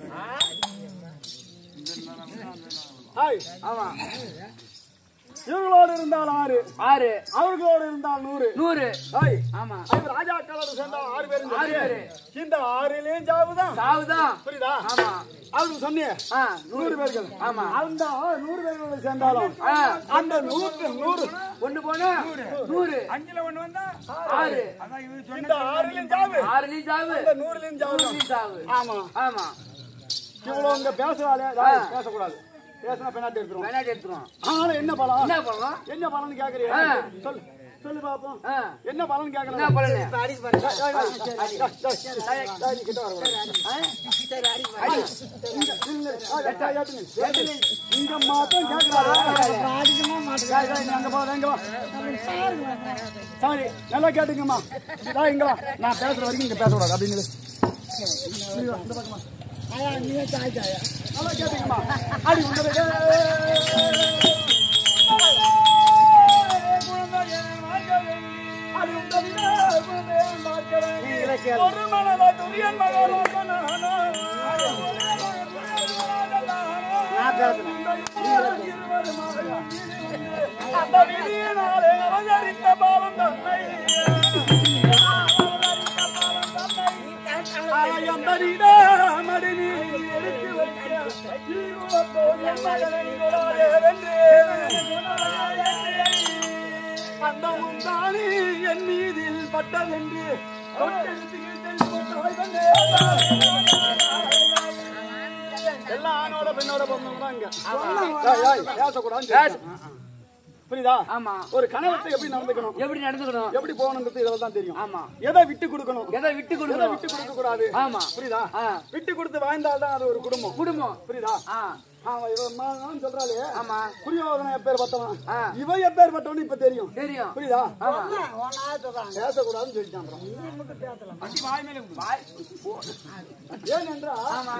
ஹாய் ஆமா இவங்களோடு இருந்தால் ஆறு ஆறு அவர்களோடு இருந்தால் நூறு நூறு ஹாய் ஆமா ஐவர் ராஜாக்களோடு சேர்ந்தா ஆறு பேர் ஆறு பேரு இந்த ஆறிலையும் ஜாவுதான் சாவுதான் புரியுதா ஆமா அவருக்கு சொன்னியே ஆ நூறு பேர்கள் ஆமா அந்த நூறு பேர்களோடு சேர்ந்தாலும் ஆ அந்த நூற்று நூறு ஒண்ணு போனா நூறு அஞ்சுல ஒண்ணு வந்தா ஆறு அதான் இவரு இந்த ஆறிலையும் ஜாவு ஆறுலயும் சாவு இந்த நூறுலையும் ஜாவு நூறுலயும் சாவு ஆமா ஆமா இவ்வளவு இங்க பேசுறாளே பேசக்கூடாது பேசினா பெண்ணாட்டி எடுத்துருவோம் விளையாட்டு எடுத்துருவோம் ஆனா என்ன பலம் என்ன பண்ணலாம் என்ன பலன் கேக்குறீங்க ஆ. சொல்லு சொல்லு பாப்போம் ஆ, என்ன பலன் என்ன கேக்குறேன் பலனு இப்ப அடிக்க பாருங்க. கிட்ட வரக்கூடாது ஆ? சரி, அடிக்க பாருங்க. இங்க நில்லு. ஆ, எட்டா, ஏத்துங்க. ஏத்துங்க. இங்க மாத்தம் கேக்குறாரு அடிக்கவே மாட்டேங்குது. டேய், டேய், நீ அங்க போ, இங்க வா. சாரி நல்லா கேட்டுங்கம்மா இதா இங்க வா நான் பேசுற வரைக்கும் இங்க பேசக்கூடாது அப்படின்னு இங்க வா, இந்த பக்கமா. ஐயா, நீயே தாய் தாயா. நல்லா கேட்டுங்கம்மா அடி உண்டது நீங்களே கேளுங்க. ஒரு மனத துரியன் மகளாகனானா. நான் பேசுறேன். அந்த விதியினாலே அவதரித்த பாவம் தன்னை அந்த நீடா மடி நீ எடுத்து வச்ச ஜீவ போல மகனை கொடாதே வென்று. அந்த முந்தானி என் மீதில் பட்டதென்று தொட்டெடுத்து தெளிவுபட்டாய் வந்தே. எல்லாம் ஆணோட பெண்ணோட பொம்மைங்க பேசக்கூடாது பேச- புரியுதா ஆமா ஒரு கணவத்தை எப்படி நடந்துக்கணும் எப்படி நடந்துக்கணும் எப்படி போகணுங்கிறது இதெல்லாம் தான் தெரியும் ஆமா எதை விட்டு கொடுக்கணும் எதை விட்டு எதை கொடுக்கணும் விட்டு கொடுக்க கூடாது ஆமா புரியுதா ஆ. விட்டு கொடுத்து வாழ்ந்தால்தான் அது ஒரு குடும்பம் குடும்பம் புரியுதா ஆ அவன் இவன் மகன் சொல்றாளே ஆமா புரியோதன எப்பேர் பட்டவன் ஆ. இவன் எப்பேர் பட்டவன் இப்ப தெரியும் தெரியும் புரியுதா ஆமா உன் ஆயத்தை தான் பேசக்கூடாதுன்னு சொல்லிட்டான் நீ மட்டும் பேசலாம் அடி வாய் மேல விடு. வாய். ஏனென்றா ஆமா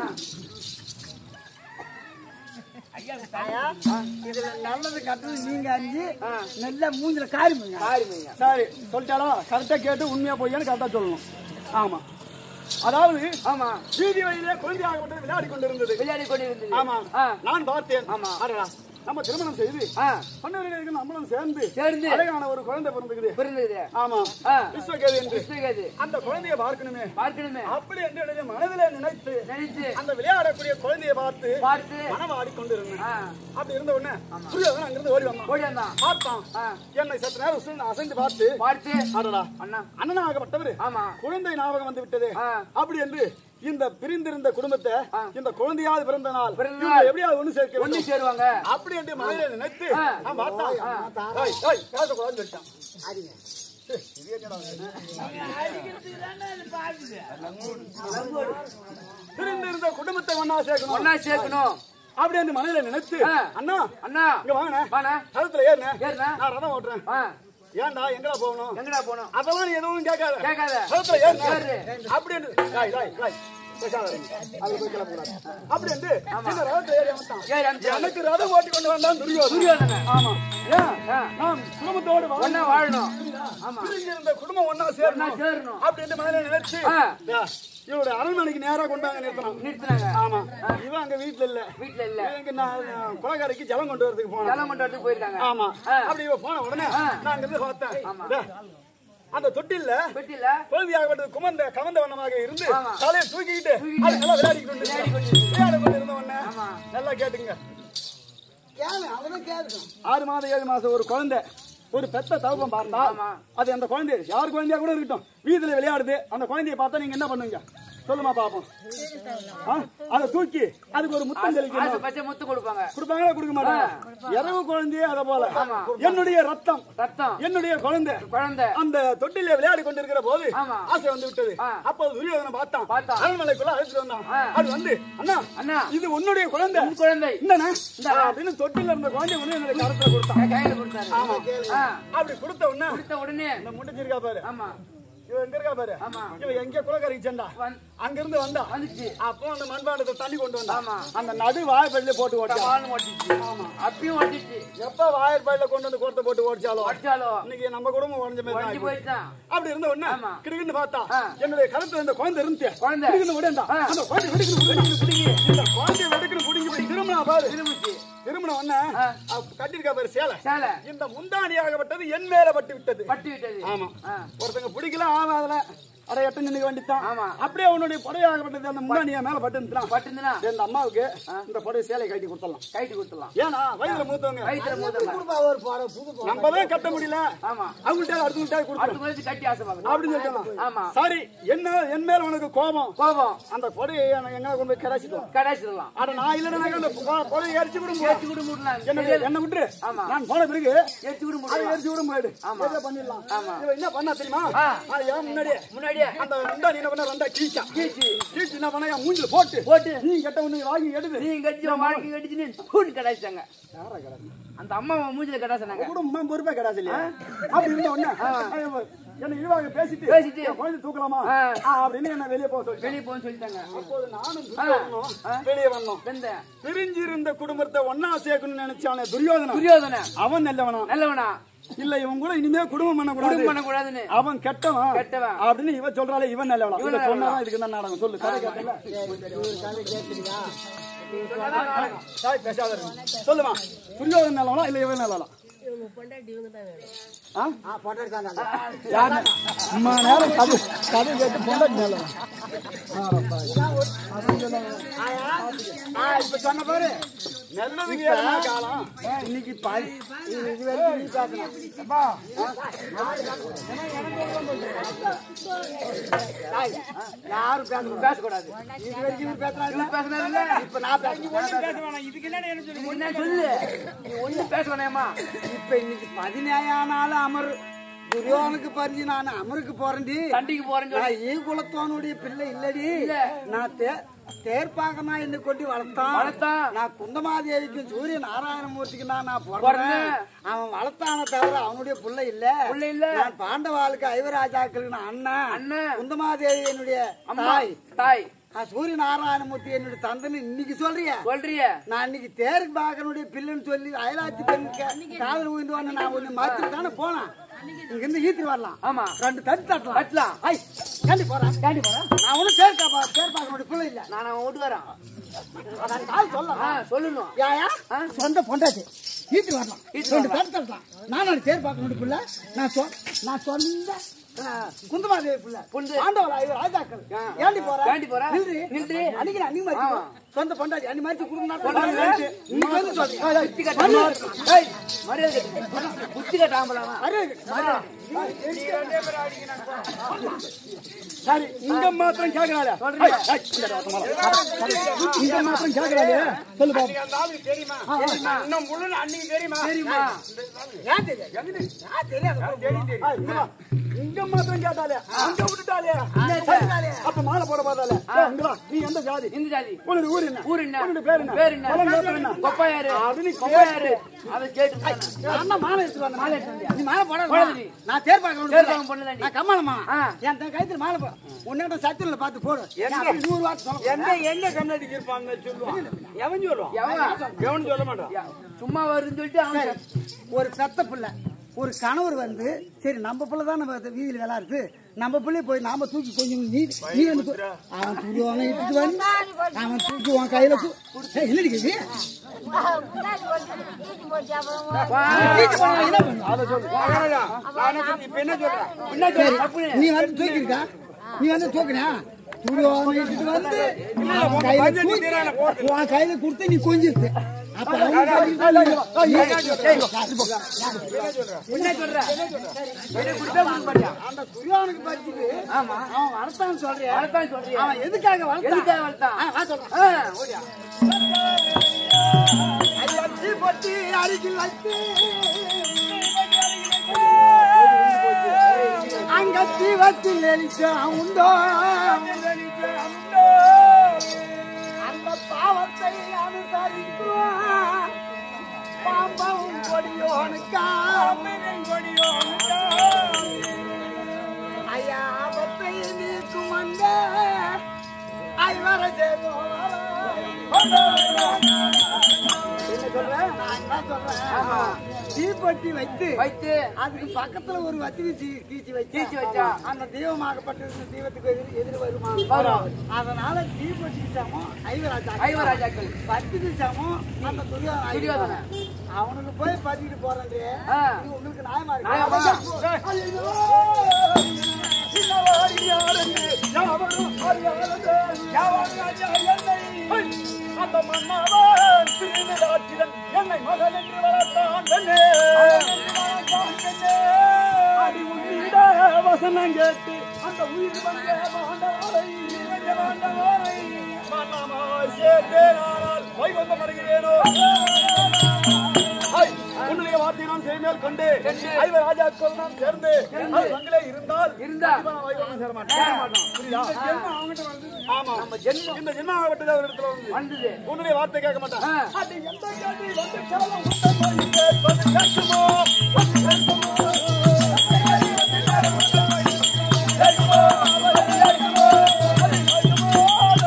ஆயா, இதுல நல்லது கட்டது நீங்க அஞ்சு நல்ல மூஞ்சில காரிமுங்க பாருங்க சரி சொல்லிட்டாலா கரெக்டா கேட்டு உண்மையா போய்யான்னு கரெக்டா சொல்லணும் ஆமா அதாவது ஆமா வீதி வழியிலே குழந்தையாகப்பட்டது விளையாடி கொண்டிருந்தது விளையாடி கொண்டிருந்தது ஆமா ஆ. நான் பார்த்தேன் ஆமா. அடடா, நம்ம திருமணம் செய்து ஆ பொன்னவர்களுக்கு நம்மளும் சேர்ந்து சேர்ந்து அழகான ஒரு குழந்தை பிறந்துக்குது பிறந்தது ஆமா ஆ விஸ்வகேது என்று கிருஷ்ணகேது அந்த குழந்தையை பார்க்கணுமே பார்க்கணுமே அப்படி என்று என்னுடைய மனதிலே நினைத்து நினைச்சு அந்த விளையாடக்கூடிய குழந்தையை பார்த்து பார்த்து மனம் ஆடிக்கொண்டிருந்தேன் ஆ அப்படி இருந்த உடனே துரியோதனன் அங்கிருந்து ஓடி வந்தான் ஓடி வந்தான் பார்த்தான் ஆ என்னை சற்று நேரம் உசுர்ந்து அசைந்து பார்த்து பார்த்து அடடா அண்ணா அண்ணனாகப்பட்டவர் ஆமா குழந்தை ஞாபகம் வந்து விட்டது ஆ. அப்படி என்று இந்த பிரிந்திருந்த குடும்பத்தை ஆ. இந்த குழந்தையாவது பிறந்த நாள் பிறந்த இவங்களை நாள். எப்படியாவது ஒண்ணு சேர்க்க ஒண்ணு வேண்டும் சேருவாங்க அப்படி என்று மனதில் நினைத்து ஆ. நான் பார்த்தான் ஏய், ஏய், பேசக்கூடாதுன்னு சொல்லிட்டான் ஏய், இது என்னடா இது? பிரிந்திருந்த குடும்பத்தை ஒண்ணா சேர்க்கணும் ஒன்னா சேர்க்கணும் அப்படி என்று மனதில நினைத்து ஆ. அண்ணா அண்ணா இங்க வாங்கண்ணே வாண்ணா கழுத்துல ஏறுண்ணே ஏறுண்ணா. நான் ரதம் ஓட்டுறேன் ஆ ஏன்டா எங்கடா போகணும் எங்கடா போனோம் அதெல்லாம் நீ எதுவும் கேட்காத கேட்காத கழுத்துல ஏறுண்ணே ஏறு. அப்படி என்று ராய் ராய் ராய் பேசாத இருங்க. அதுல போய் கிளம்பக்கூடாது. அப்படி என்று இந்த ரதத்துல ஏறி அமர்த்தான். ஏறி அனுப்பிச்சாங்க. எனக்கு ரதம் ஓட்டி கொண்டு வந்தான் துரியோதனன். துரியோதனன். ஆமா ஏன் ஆ. நாம் குடும்பத்தோடு வாழணும். ஒன்னா வாழணும் ஆமா பிரிஞ்சிருந்த குடும்பம் ஒண்ணா ஒன்னா சேரணும் சேரணும் அப்படி என்று மனதில நினைச்சு ஆ. யா, இவருடைய அரண்மனைக்கு நேரா கொண்டாங்க நிறுத்தணும் நிறுத்துனாங்க ஆமா இவன் அங்க வீட்டுல இல்ல வீட்டுல இல்ல இவங்க நான் குலகாரிக்கு ஜலம் கொண்டு வரதுக்கு போனேன் ஜலம் கொண்டு வரதுக்கு போயிருக்காங்க ஆமா ஆ. அப்படி இவ போன உடனே ஆ. நான் அங்க இருந்து பார்த்தேன் ஆமா. இதோ, அந்த தொட்டில்ல பெட்டியில குழந்தையாகப்பட்டது குமந்த கமந்த வண்ணமாக இருந்து ஆமா. தலையை தூக்கிக்கிட்டு தூக்கிட்டு, அது நல்லா விளையாடி கொண்டு விளையாடி கொண்டு விளையாட கொண்டு இருந்த உடனே ஆமா. நல்லா கேட்டுங்க கேளு அவனும் கேட்கணும் ஆறு மாதம் ஏழு மாசம் ஒரு குழந்தை ஒரு பெத்த தவப்பம் பார்த்தா ஆமா. அது அந்த குழந்தை யார் குழந்தையா கூட இருக்கட்டும் வீட்டுல விளையாடுது அந்த குழந்தைய பார்த்தா நீங்க என்ன பண்ணுவீங்க சொல்லுமா பாப்போம் ஆ? அதை தூக்கி அதுக்கு ஒரு முத்தம் ஆசை தெளிக்கணும் பச்சை முத்து கொடுப்பாங்க கொடுப்பாங்களா கொடுக்க மாட்டாங்க இரவு குழந்தையே அத போல ஆமா. என்னுடைய ரத்தம் ரத்தம் என்னுடைய குழந்தை குழந்தை அந்த தொட்டில விளையாடி கொண்டிருக்கிற போது ஆமா. ஆசை வந்து விட்டது ஆ. அப்போ துரியோதனை பார்த்தான் பார்த்தான். அரண்மனைக்குள்ள அழைச்சிட்டு வந்தான் ஆ. அது வந்து அண்ணா அண்ணா இது உன்னுடைய குழந்தை உன் குழந்தை இந்தண்ணா இந்தா. அப்படின்னு தொட்டில இருந்த குழந்தை வந்து என்னுடைய கருத்துல கொடுத்தான் என் கையில கொடுத்தாரு ஆமா ஆ, அப்படி கொடுத்த உடனே கொடுத்த உடனே இந்த முடிஞ்சிருக்கா பாரு ஆமா இவன் எங்க இருக்கா பாரு ஆமா. இவன் எங்க குலக்கரைக்கு சென்றா வந்து- அங்க இருந்து வந்தா வந்துச்சு அப்போ அந்த மண்பாண்டத்தை தண்ணி கொண்டு வந்தா ஆமா. அந்த நடு வாய்ப்படியில போட்டு ஓட்டா வாழ்னு ஓட்டிச்சு அப்பயும் ஓட்டிச்சு எப்ப வாய்ப்பாடில கொண்டு வந்து கோர்த்த போட்டு ஓடிச்சாலும் அடிச்சாலும் இன்னைக்கு நம்ம குடும்பம் உடஞ்ச மாதிரி தான் ஒடிச்சு ஆகி போச்சு. போயிட்டான் அப்படி இருந்த உடனே ஆமா. கிடுக்குன்னு பார்த்தா ஆ. என்னுடைய கருத்துல இந்த குழந்தை இருந்துச்சு குழந்தை. கிடுக்குன்னு விடண்டா ஆ. அந்த குழந்தை வெடுக்குன்னு புடுங்கி புடுங்கி இந்த குழந்தை வெடுக்குன்னு புடுங்கி போய் திரும்பினா பாரு திரும்பிச்சு திரும்பின உடனே ஆ. அவ கட்டிருக்கா பாரு சேலை சேலை இந்த முந்தாணியாகப்பட்டது என் மேல பட்டு விட்டது பட்டு விட்டது ஆமா ஆ, ஒருத்தங்க பிடிக்கல ஆமா அதுல அட எட்ட நின்னுக்க வேண்டித்தான் ஆமா. அப்படியே உன்னுடைய புடவையாகப்பட்டது அந்த முந்தானியா மேல பட்டு இருந்துச்சுன்னா பட்டுந்துனா இந்த அம்மாவுக்கு இந்த புடவை சேலை கட்டி கொடுத்துடலாம் கைட்டு கொடுத்துடலாம் ஏன்னா வயதுல மூத்தவங்க வயிற்றுல மூத்தல கொடுப்பா ஒரு பாடம் புது பாடம் நம்ம தான் கட்ட முடியல ஆமா அவங்கள்ட்ட அடுத்தவங்கள்ட்ட கொடுக்கணும் அடுத்த முறைச்சு கட்டி ஆசை பார்க்கணும் அப்படின்னு சொல்லலாம் ஆமா சரி என்ன என் மேல உனக்கு கோபம் கோபம் அந்த கொடையை எனக்கு எங்க கொண்டு போய் கிடைச்சிட்டோம் கடாச்சிடலாம் அட நான் இல்லைன்னா அந்த கொ- கொடையை எரிச்சு விடும் ஏற்றி விட முடியலாம் என்ன என்ன விட்டுரு ஆமா. நான் போன பிறகு ஏற்றி விட அதை முடியலாம் எரிச்சு விடும் போயிடு ஆமா. எதை பண்ணிடலாம் ஆமா. இவன் என்ன பண்ணா தெரியுமா ஆ. அது ஏன் முன்னாடியே முன்னாடியே அந்த ரெண்டா நீ என்ன பண்ண ரெண்டா கீச்சா கீச்சு கீச்சு என்ன பண்ண என் மூஞ்சில போட்டு போட்டு நீ கெட்ட ஒண்ணு வாங்கி எடுத்து நீ கடிச்சு வாழ்க்கை கடிச்சு கூண்டு கடாச்சிட்டாங்க அந்த அம்மா உன் மூஞ்சில கடா சொன்னாங்க கூட உம்மா பொறுப்பா கிடையாது இல்லையா அப்படி இருந்த உடனே என்ன இழிவாக பேசிட்டு பேசிட்டு. என் குழந்தை தூக்கலாமா ஆ. ஆ, அப்படின்னு என்ன வெளியே போக சொல்லி வெளியே போன்னு சொல்லிட்டாங்க அப்போது நானும் துரியோதனும் வெளியே வந்தோம் வெந்த பிரிஞ்சிருந்த குடும்பத்தை ஒன்னா சேர்க்கணும்னு நினைச்சானே துரியோதனன் துரியோதன அவன் நல்லவனா நல்லவனா இல்ல இவன் கூட இனிமே குடும்பம் பண்ணக்கூடாது குடும்பம் பண்ணக்கூடாதுன்னு அவன் கெட்டவன் கெட்டவன். அப்படின்னு இவ சொல்றாளே இவன் நல்லவனா இவன் இவன் நல்லவனா. சொன்னாதான் இதுக்கு தான் நாடகம் சொல்லு கதை கேட்டல கதை கேட்குறீங்களா தாய் பேசாத இருங்க. சொல்லுமா துரியோதன் நல்லவனா இல்ல இவன் நல்லவனா ஆ பொண்டாட்டி தான் நல்லா. யாரு அம்மா நேரம் கதை கதை கேட்டு பொண்டாட்டி மேல ஆயா, ஆ, இப்ப சொன்ன பாரு நல்லதுக்கு ஏன்னா காலம் இன்னைக்கு பாரு இது இது வரைக்கும் நீ பேசணும் ஏய், யாரும் பேசணும் பேசக்கூடாது இது வரைக்கும் இவர் பேசுறாரு பேசுனாருல்ல இப்ப நான் பேசுறேன் பேச வேணாம் இதுக்கு என்ன என்ன சொல்லி என்ன சொல்லு நீ ஒண்ணு பேச வேணாமா இப்ப இன்னைக்கு பதினேழானாலும் அமர் துரியோனுக்கு பறிஞ்சு நான் அமருக்கு போறேன்டி சண்டைக்கு போறேன்னு சொல்லி நான் ஈ குலத்தோனுடைய பிள்ளை இல்லடி இல்ல. நான் தே- தேர்ப்பாகமா என்னை கொண்டு வளர்த்தான் வளர்த்தான். நான் குந்தமாதேவிக்கும் சூரிய நாராயணமூர்த்திக்கு தான் நான் பிறந்தேன் பிறந்தேன். அவன் வளர்த்தான தவிர அவனுடைய புள்ள இல்ல புள்ள இல்ல. நான் பாண்டவாளுக்கு ஐவராஜாக்களுக்கு நான் அண்ணன் அண்ணன். குந்தமாதேவி என்னுடைய அம்மா தாய் தாய் நான் சூரிய நாராயணமூர்த்தி என்னுடைய தந்தன்னு இன்னைக்கு சொல்றிய சொல்றிய நான் இன்னைக்கு தேருக்கு பாகனுடைய பிள்ளைன்னு சொல்லி அயலாத்தி பெண் கா- காதல் உயிர்ந்து நான் ஒண்ணு மாத்திட்டு தானே போனேன் இங்க இருந்து ஈத்திட்டு வரலாம் ஆமா ரெண்டு தட்டு தட்டலாம் கட்டலாம் ஐ கேண்டி போறேன் கேண்டி போறேன் நான் ஒன்றும் தேர்க்கா தேர்ப்பாகனுடைய பிள்ளை இல்ல நான் அவன் வீட்டுக்காரன் அதான் கால் சொல்லலாம் ஆ சொல்லணும் யாயா சொந்த பொண்டாட்டி ஈத்திட்டு வரலாம் ஈத்திட்டு ரெண்டு தட்டு தட்டலாம் நானும் தேர்ப்பாகனுடைய பிள்ளை நான் சொ நான் சொந்த ஆ, குந்தமாதேவி பிள்ளை புந்து. ஆண்டவளா இவர் ராஜாக்கள் ஆ. ஏண்டி போற ஏண்டி போற? நில்றி நில்றி. அன்னைக்கு நான் அன்னைக்கு ஆமா. மாதிரி சொந்த பொண்டாட்டி அன்னி மாதிரி பொண்டாட்டி. கொடுக்கணும் இன்னைக்கு வந்து சொல்றேன் புத்தி கட்டாம ஏய் மரியாதை கட்டு. புத்தி கட்டாமலாமா சரி இங்க மாத்திரம் கேக்குறாளே சொல்றியா? இங்க மாத்திரம் கேக்குறாளே சொல்லு பாப்போம் அந்த ஆளுக்கு தெரியுமா இன்னும் முழு அன்னைக்கு தெரியுமா தெரியுமா ஏன் தெரியாது ஏன் தெரியாது ஏய், இங்க வா. இங்க மாத்திரம் கேட்டாலே அங்க விட்டுட்டாலே சொல்றாளே. அப்ப மாலை போட பார்த்தாலே ஏய், இங்க வா நீ எந்த ஜாதி இந்த ஜாதி உன்னுடைய ஊர் என்ன ஊர் என்ன உன்னுடைய பேர் என்ன பேர் என்ன பழம் கோத்திரம் என்ன கொப்பா யாரு அப்படின்னு கொப்பா யாரு அதை கேட்டு நான் அண்ணா மாலை எடுத்து வந்தேன் மாலை எடுத்து வந்தியா? நீ மாலை போடாத போடாத நீ. நான் தேர் பார்க்கணும் தேர்ப்பாகம் பொண்ணுதாண்டி. நான் கம்மாளமா ஆ. என் தன் கைத்துல மாலை போ உன்னிட்ட சத்திரில பார்த்து போடு அப்படி நூறு வார்த்தை சொல்ல எந்த எந்த கண்ணாடிக்கு இருப்பாங்க சொல்லுவான் எவன் சொல்லுவான் எவன்? எவன் சொல்ல மாட்டான் சும்மா வருதுன்னு சொல்லிட்டு அவன் ஒரு பெத்த பிள்ளை ஒரு கணவர் வந்து சரி நம்ம பிள்ளை தான் நம்ம வீதியில் விளாடுது நம்ம பிள்ளை போய் நாம தூக்கி கொஞ்சம் நீ நீ வந்து தூ- அவன் தூக்குவான இட்டுட்டு வந்து அவன் தூக்குவான் கையில கு- ஏய், இல்லடி கேள்வி இப்ப என்ன சொல்றேன் என்ன சொல்லு? தப்பு நீ வந்து தூக்கிருக்கா நீ வந்து தூக்குனா தூக்குவான இட்டுட்டு வந்து அவன் கையில தூக்கி உன் கையில கொடுத்து நீ கொஞ்சிருது அப்ப அவன் என்ன சொல்ற என்ன குடிப்பே குடிக்க மாட்டியா அந்த துரியானுக்கு பறிச்சுட்டு ஆமா அவன் வளர்த்தான்னு சொல்றியா வளர்த்தான் சொல்றியா அவன் எதுக்காக வளர்த்தான் எதுக்காக வளர்த்தான் ஆ, வா சொல்றேன். ஆ, ஓடியா ஐயத்தி பொட்டி அருகில் வைத்து அங்க தீவத்தில் எரிச்சான் உண்டோ அந்த பாவத்தை அனுசரிக்கும் பாம்பவும் கொடியோனுக்கா ஐயா ஆபத்தை நீக்கும் அந்த ஐவர என்ன சொல்றேன் நான் என்ன சொல்றேன் தீப்பெட்டி வைத்து வைத்து அதுக்கு பக்கத்துல ஒரு வத்தி வீசி கீச்சி வச்சு கீச்சி வச்சா. அந்த தெய்வமாகப்பட்ட தெய்வத்துக்கு எதிர் எதிர் வருமா வரும். அதனால தீப்பெட்டி சாமோ ஐவராஜா ஐவராஜாக்கள் பத்தி சாமோ அந்த துரியோதன துரியோதன. அவனுக்கு போய் பதிக்கிட்டு போறேன் ஆ. இது உங்களுக்கு நியாயமா நியாயமா? இருக்கு ஐயோ! அந்த மன்னவன் திருவிழாற்றிடன் என்னை மகன் என்று வளர்த்தான் பெண்ணே. அடி உன்னிட வசனம் கேட்டு அந்த உயிர் வந்த மாண்டவாளை மாண்டவாளை மன்னமாய் சேர்த்தேன் ஆனால் வைகுந்த மருகிறேனோ ஐ, உன்னுடைய வார்த்தை நான் செய்மேல் கொண்டு ஐவர் ராஜாக்கள் நான் சேர்ந்து அது தங்களே இருந்தால் இருந்தா கண்டிப்பா நான் வைகுந்தம் சேர மாட்டேன். சேர மாட்டோம். புரியுதா? ஆமா. இந்த ஜென்மாகப்பட்டது அவர் இடத்துல வந்து வந்தது உன்னுடைய வார்த்தை கேட்க மாட்டான் ஆ. அது எந்த ஜாதி வந்து சேலம் உண்ட போய் கேட்பது கேட்குமோ? வந்து கேட்குமோ? கேட்குமோ? அது கேட்குமோ? அது கேட்குமோ?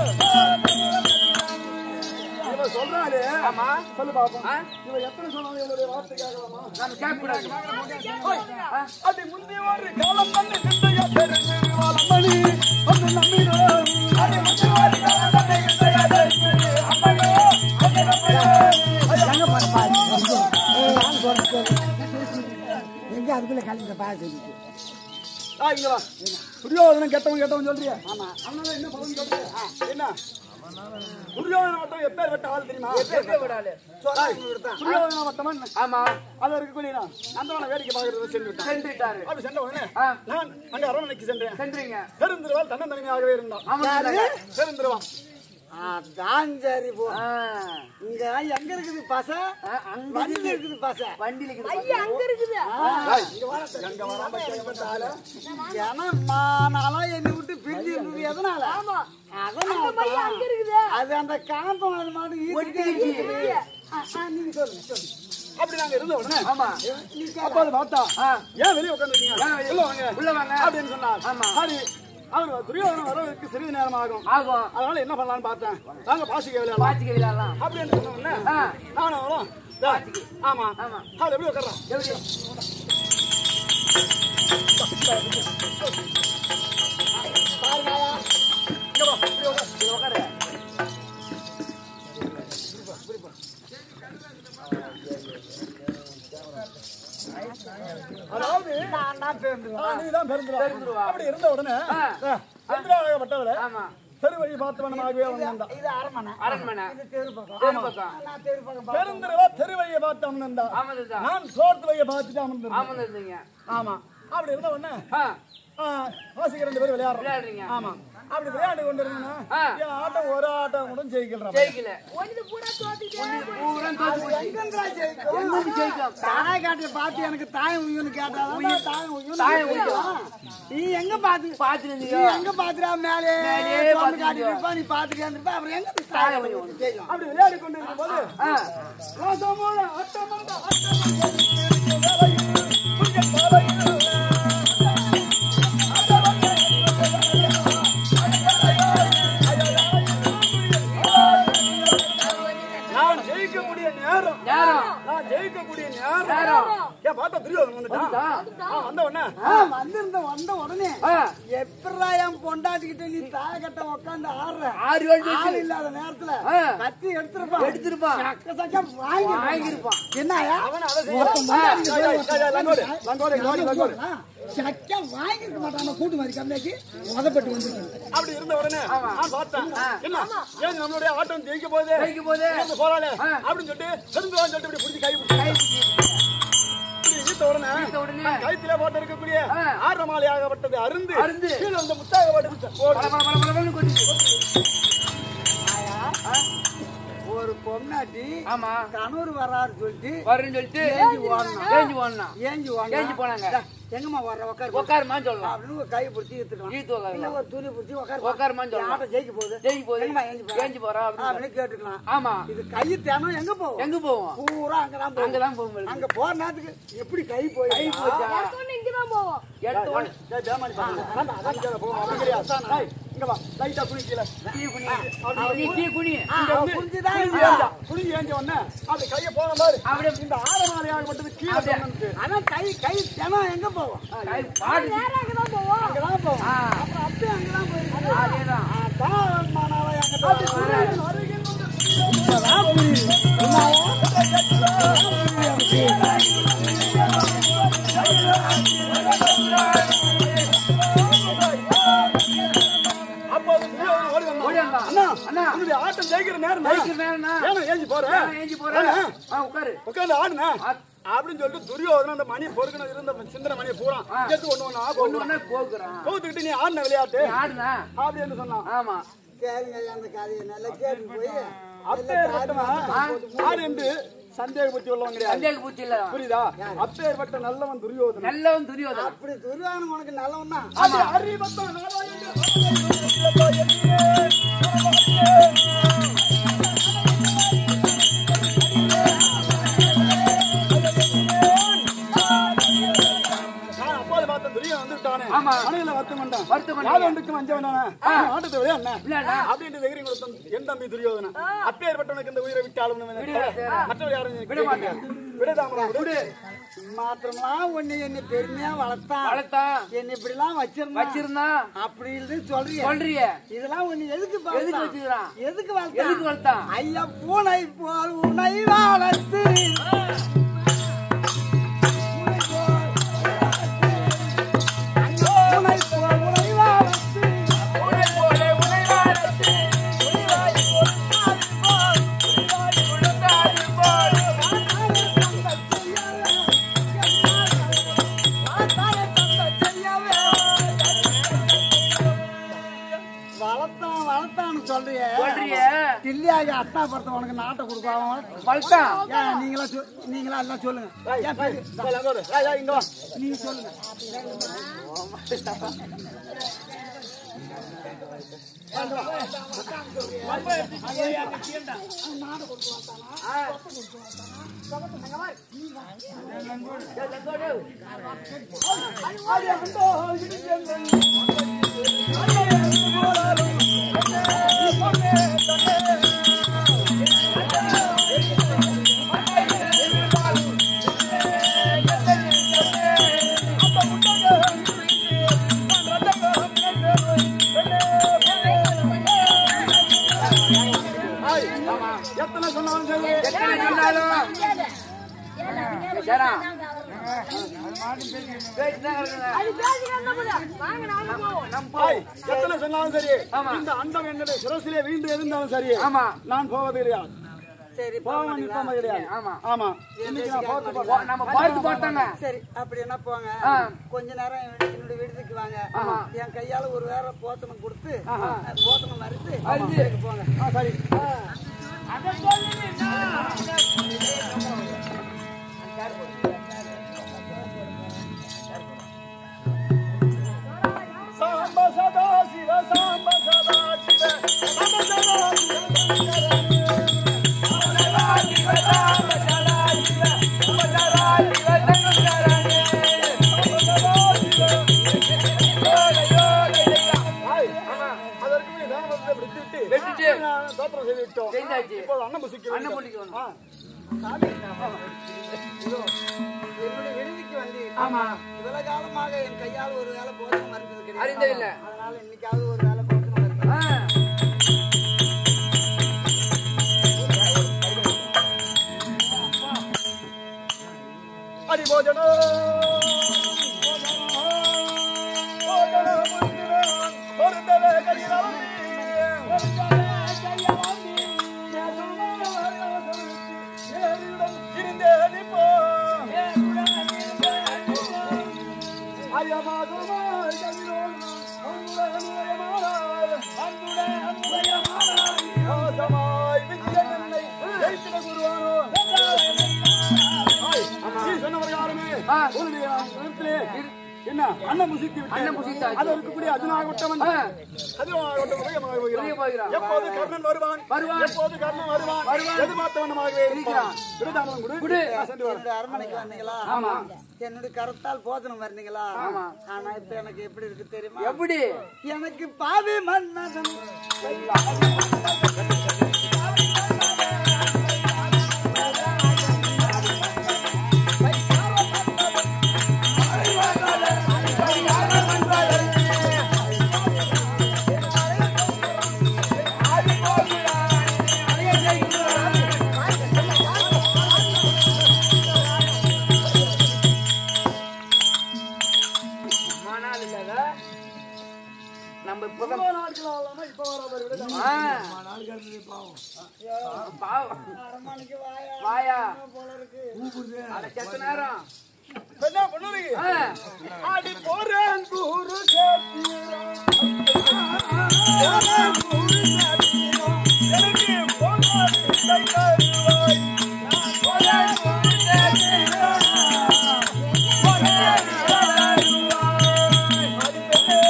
இவன் சொல்றாரு ஆமா சொல்லு பாப்போம் ஆ? இவன் எத்தனை சொன்னாலும் இவனுடைய வார்த்தை கேட்கலாமா நான் கேட்க கூடாது அது முந்தி ஒரு காலம் பண்ணி சிந்தையா தெரிஞ்சு வாழமணி வந்து நம்பினோம் அது முந்தி ஒரு காலம் பண்ணி சிந்தையா தெரிஞ்சு அம்மனோ அது நம்பினோம் எங்க பாரு, பாரு. நான் சொல்றேன். தெரியுது ஆ, இங்க வா. துரியோதனன் கெட்டவன் கெட்டவன் சொல்றியா ஆமா அவனால என்ன பலன் சொல்றியா ஆ, என்ன துரியோதன வட்டம் எப்பேர் வெட்ட ஆள் தெரியுமா விடாது ஏய், துரியோதன வட்டமன் ஆமா அது இருக்கக்கூடிய நந்தவன வேடிக்கை பார்க்கறது சென்று விட்டான் சென்றுட்டாரு அப்படி சென்ற உடனே ஆ. நான் அங்க அரண்மனைக்கு சென்றேன் சென்றீங்க பெருந்திருவாள் தன்னந்தனிமையாகவே இருந்தான் ஆமா பெருந்திருவான் அதான் சரி போ ஆ. இங்க எங்க இருக்குது பச ஆ, அங்க வண்டியில இருக்குது பச வண்டியில இருக்குது ஏய், எங்க வராம கேட்கப்பட்டாலும் ஜனமானாலும் என்னை விட்டு பிரிஞ்சு இருந்தது எதனால அதனால அது அந்த காந்தம் அது மாதிரி ஈர்த்துட்டே இருக்குது. ஆ, ஆ, நீங்க சொல்லுங்க சொல்லுங்க அப்படி நாங்க இருந்த உடனே ஆமா அப்ப அது பார்த்தா ஆ. ஏன் வெளியே உட்காந்துருக்கீங்க ஏன் வெளிய- உள்ள வாங்க உள்ள வாங்க. அப்படின்னு சொன்னார் ஆமா. சரி அவர் துரியோதனம் வரதுக்கு சிறிது நேரம் ஆகும் ஆகும் அதனால என்ன பண்ணலாம்னு பார்த்தேன் நாங்க பாசிக்க விளையாடலாம் பாத்துக்க விழாலாம் அப்படின்னு சொன்ன உடனே ஆ. நானும் அவரும் இதோ, ஆமா ஆமா. அது எப்படி உட்கார்றான் எப்படி இங்க வா, இப்படி உட்கார். இது உட்காரு அதாவது நான் தான் பேருந்து ஆ, நீதான் பெருந்துருவா. பெருந்துருவா. அப்படி இருந்த உடனே ஆ. பெருந்திராகப்பட்டவரை ஆமா தெரு வழி பார்த்தவனமாகவே அவன் வந்தான் இது அரண்மனை அரண்மனை இது தெரு பக்கம் தெரு பக்கம் நான் தெரு பக்கம் பார்த்தேன். பெருந்திருவா தெரு வழியை பார்த்து அமர்ந்தான் ஆமாதுதான் நான் சோர்த்து வழியை பார்த்துட்டு அமர்ந்திருந்தேன் ஆமாது இருந்தீங்க ஆமா அப்படி இருந்த உடனே ஆ ஆ, வாசிக்க ரெண்டு பேரும் விளையாடுறோம் விளையாடுறீங்க ஆமா அப்படி விளையாண்டு கொண்டு இருந்தோம்னா ஆ. என் ஆட்டம் ஒரு ஆட்டம் கூட ஜெயிக்கலாம் ஜெயிக்கல ஒண்ணு பூரா தோத்து போச்சு எங்கேருந்துடா ஜெயிக்கும்? எங்கிருந்து ஜெயிக்கும் தாய் காட்டுல பார்த்து எனக்கு தாயம் உயிர்னு கேட்டாதான் தாயம் உயிர்னு தாயம் கேட்கலாம். நீ எங்க பாத்து பாத்துட்டு நீ இருந்தீங்க எங்க பாத்துடா மேலே மேலே தோண்டு பாத்துட்டு காட்டிட்டு இருப்பா, நீ பாத்துட்டு இருந்திருப்ப, அப்புறம் எங்க இருந்து தாயம் உயிர்னு கேட்கலாம்? அப்படி விளையாடி கொண்டு இருக்கும்போது ஆ ரோசமோட அட்டமர்ந்த அட்டமர்ந்த கொஞ்சம் பாவையில் நான் ஜெயிக்கக்கூடிய நேரம் நேரம் நான் ஜெயிக்கக்கூடிய நேரம் நேரம். ஏன் பார்த்தா துரியோதனன் வந்துட்டான் ஆ, வந்த உடனே ஆ, வந்திருந்த வந்த உடனே ஆ எப்படா என் பொண்டாட்டிக்கிட்ட நீ தாய கட்ட உட்காந்து ஆடுற ஆறு வேண்டு ஆள் இல்லாத நேரத்துல ஆ. கத்தி எடுத்திருப்பான் எடுத்திருப்பான். சக்க சக்க வாங்கி வாங்கியிருப்பான். என்னயா அவன் அதை ஒருத்தன் செய்ய- முன்னாடி ஆ, யா, யா, யா, லங்கோடு, லங்கோடு, லங்கோடு, லங்கோடு. சக்க வாங்கிருக்க மாட்டான் கூட்டு மாதிரி கம்மியாக்கி உதப்பட்டு வந்துருக்காங்க அப்படி இருந்த உடனே நான் பார்த்தேன் என்ன ஏன் நம்மளுடைய ஆட்டம் ஜெயிக்க போகுது ஜெயிக்க போகுது. இருந்து போறாளே ஆ. அப்படின்னு சொல்லிட்டு தெரிஞ்சுவான்னு சொல்லிட்டு இப்படி பிடிச்சி கை பிடிச்சி இப்படி இழுத்த உடனே இழுத்த உடனே. நான் கழுத்திலே போட்டு இருக்கக்கூடிய ஆ. ஆற மாலையாகப்பட்டது அருந்து அருந்து. கீழே அந்த முத்தாகப்பட்டு பல பல பல பலன்னு கொட்டிச்சு ஒரு பொம்னாட்டி ஆமா கணவர் வராரு சொல்லிட்டு வரேன்னு சொல்லிட்டு ஏஞ்சி ஓடணும். ஏஞ்சி போடணும் ஏஞ்சி வாங்க ஏஞ்சி போனாங்க. எங்கம்மா வர்ற உட்காரு உட்காருமான்னு சொல்லலாம் அப்படின்னு ஒரு கை பிடிச்சி இழுத்துக்கலாம் ஈத்து உட்காருலாம் இல்ல ஒரு துணி பிடிச்சி உட்காரு உட்காருமான்னு சொல்லலாம். ஆட்டம் ஜெயிக்க போகுது ஜெயிக்க போகுது. எங்கம்மா ஏஞ்சி போறா? ஏஞ்சி போறா அப்படின்னு அப்படின்னு கேட்டுக்கலாம் ஆமா இது கை தேனம் எங்க போகும் எங்க போவோம் பூரா அங்கதான் போகும் அங்கதான் போகும் அங்க போற நேரத்துக்கு எப்படி கை போய் கை போச்சா எடுத்த உடனே ஏய், பேமானி பாருங்க. அதான், அதான் இங்கே போகும். அப்படி கிடையாது. ஏய், இங்க வா. லைட்டா குனி கீழே. டீ குனி நீ டீ குனி இங்க வந்து புரிஞ்சுதா குனிஞ்சு இல்லையா? ஏஞ்சா. குனிஞ்சு ஏஞ்ச உடனே அப்படி கையை போன பாரு. அப்படியே இந்த ஆற மாலையாகப்பட்டது கீழே அப்படியே. தொங்குனுச்சு. ஆனா கை கை தேனம் எங்க போகும் கை பாடு அங்கதான் போகும் ஆ அப்புறம் அப்படியே அங்கதான் போயிருக்கு அதேதான் அதான் மானாவை அங்க அப்படி துரியோதனன் வருகின்ற இப்பதான் புரியுது என்னையா? அப்போது துரியோதனன் ஓடி வந்தான். ஓடி வந்தான். அண்ணா, அண்ணா. உன்னுடைய ஆட்டம் ஜெயிக்கிற நேரம் தான். ஜெயிக்கிற நேரம்னா? ஏன்னா ஏஞ்சி போற? ஏன் ஏஞ்சி போற ஏன்னா? ஆ உட்காரு உட்கார்ந்து ஆடுன. ஆ. அப்படின்னு சொல்லிட்டு துரியோதனன் அந்த மணி பொறுக்கணும் இருந்த சிந்தனை மணியை பூரா ஆ. எடுத்து ஒண்ணு ஒண்ணா ஒண்ணு போடுறான். ஒண்ணா போக்குறான் கோத்துக்கிட்டு நீ ஆடின விளையாட்டு நீ ஆடுனா அப்படின்னு சொன்னான் ஆமா கேளுங்க ஐயா, அந்த கதையை நல்லா கேட்டு போய் அப்பேற்பட்டவன் ஆறு என்று சந்தேக புத்தி உள்ளவன் கிடையாது சந்தேக பூச்சி இல்ல புரியுதா அப்பேற்பட்ட நல்லவன் துரியோதனன் நல்லவன் துரியோதனன் அப்படி துருவானம் உனக்கு நல்லவன் தான் அது அறிவத்தன் நாராயணன் நான் அப்போது பார்த்த துரியோதனன் வந்துட்டானே. ஆமா. மனையில வருத்தம் கொண்டான். வருத்தம் கொண்டான். யாதொன்றுக்கும் அஞ்ச வேண்டானே. ஆட்டத்தை விளையாடுனே. விளையாடுனா. அப்படின்ட்டு தைரியம் கொடுத்தான் என் தம்பி துரியோதனன். அப்பேற்பட்டவனுக்கு இந்த உயிரை விட்டு ஆளும் மற்றவர் யாரும் எனக்கு விட மாட்டேன். விடதாம விடு. மாத்திரம்லாம் உன்னை என்னை பெருமையா வளர்த்தான் வளர்த்தான் என்னை இப்படிலாம் வச்சிருந்தான் வச்சிருந்தான் அப்படி இருந்து சொல்றிய சொல்றிய இதெல்லாம் உன்னை எதுக்கு எதுக்கு வளர்த்தான்? வச்சிருக்கான் எதுக்கு எதுக்கு வளர்த்தான் வளர்த்தான் ஐயா பூனை போல் உன்னை வளர்த்து பூனை போல் வளர்த்து பெத்தான் வளர்த்தான்னு சொல்றியே சொல்றியே தில்லியாகி அத்தா படத்தை உனக்கு நாட்டை கொடுக்காம பல்தான் ஏன் நீங்களா சொ- நீங்களா எல்லாம் சொல்லுங்க ஏன் பெரிய- ஏய், அங்க வரு. ஏய், ஏய், இங்க வா நீங்க சொல்லுங்க ஏய், எத்தனை சொன்னாலும் சரி எத்தனை சொன்னாலும் சேரா ஏய், எத்தனை சொன்னாலும் சரி ஆமா. இந்த அண்டம் என்னுடைய சிரசிலே வீண்டு இருந்தாலும் சரி ஆமா நான் போவது கிடையாது சரி போக நிற்பது கிடையாது ஆமா ஆமா இன்னைக்கு நான் போட்டு போ- போறேன் நம்ம பார்த்து போட்டாங்க சரி அப்படி என்ன போங்க ஆ. கொஞ்ச நேரம் என்னுடைய விடுதிக்கு வாங்க என் கையால ஒரு வேற போத்தனம் கொடுத்து போத்தனம் மறுத்து அறுத்து. வீட்டுக்கு போங்க ஆ, சரி சாம்ப சதா சிவ சாம்ப சதா சிவ சாம்ப சதா சிவ அதற்கு நீ தானத்தை விட்டுவிட்டு வெட்டிட்டு. நான் தோற்றம் செய்து விட்டோம் செய்தாச்சு. இப்போது அன்னம் புசிக்க அன்னம் வேண்டும். புசிக்க ஆ. என்னுடைய விடுதிக்கு வந்து ஆமா இவ்வளவு காலமாக என் கையால் ஒரு வேலை போத்தனம் மறுத்தது கிடையாது அறிந்ததில்லை. அதனால இன்னைக்காவது ஒரு வேலை போத்தனம் மறுத்து ஆ. அடி போஜனோ போஜனோ புரிந்தினான் பொருந்தவே கடிதம் சொன்னவர் யாருமே ஆ. உன்னுடைய இடத்திலே என்ன அன்னம் புசித்து விட்டேன். அன்னம் புசித்தாச்சு. அது இருக்கக்கூடிய அர்ஜுனாகப்பட்டவன் ஆ. அர்ஜுனாகப்பட்டவன் உதயமாக உதய போகிறான். போகிறான். எப்போது கர்ணன் வருவான் வருவான். எப்போது கர்ணன் வருவான் வருவான். எதிர்பார்த்தவனமாகவே இருப்பான் இருக்கிறான். விருதாமலம் கொடு கொடு. நான் சென்று வரேன் என்னுடைய அரண்மனைக்கு வந்தீங்களா ஆமா. என்னுடைய கரத்தால் போதனம் வந்தீங்களா ஆமா. ஆனா இப்ப எனக்கு எப்படி இருக்கு தெரியுமா எப்படி எனக்கு பாவி மன்னன் மனால் இல்லாத நம்ம இப்பதான் இவ்வளவு நாட்கள் ஆகலாமா இப்ப வர விருதாமலம் ஆ. பாவம். வாயா அட செத்த நேரம் என்ன பண்ணுறீங்க ஆ. அடி போறேன் குரு சேத்திரம் எனக்கு போகாது இசை தருவாய் நான் போறேன் குரு சேத்திரம் போறேன் இசை தருவாய் அடி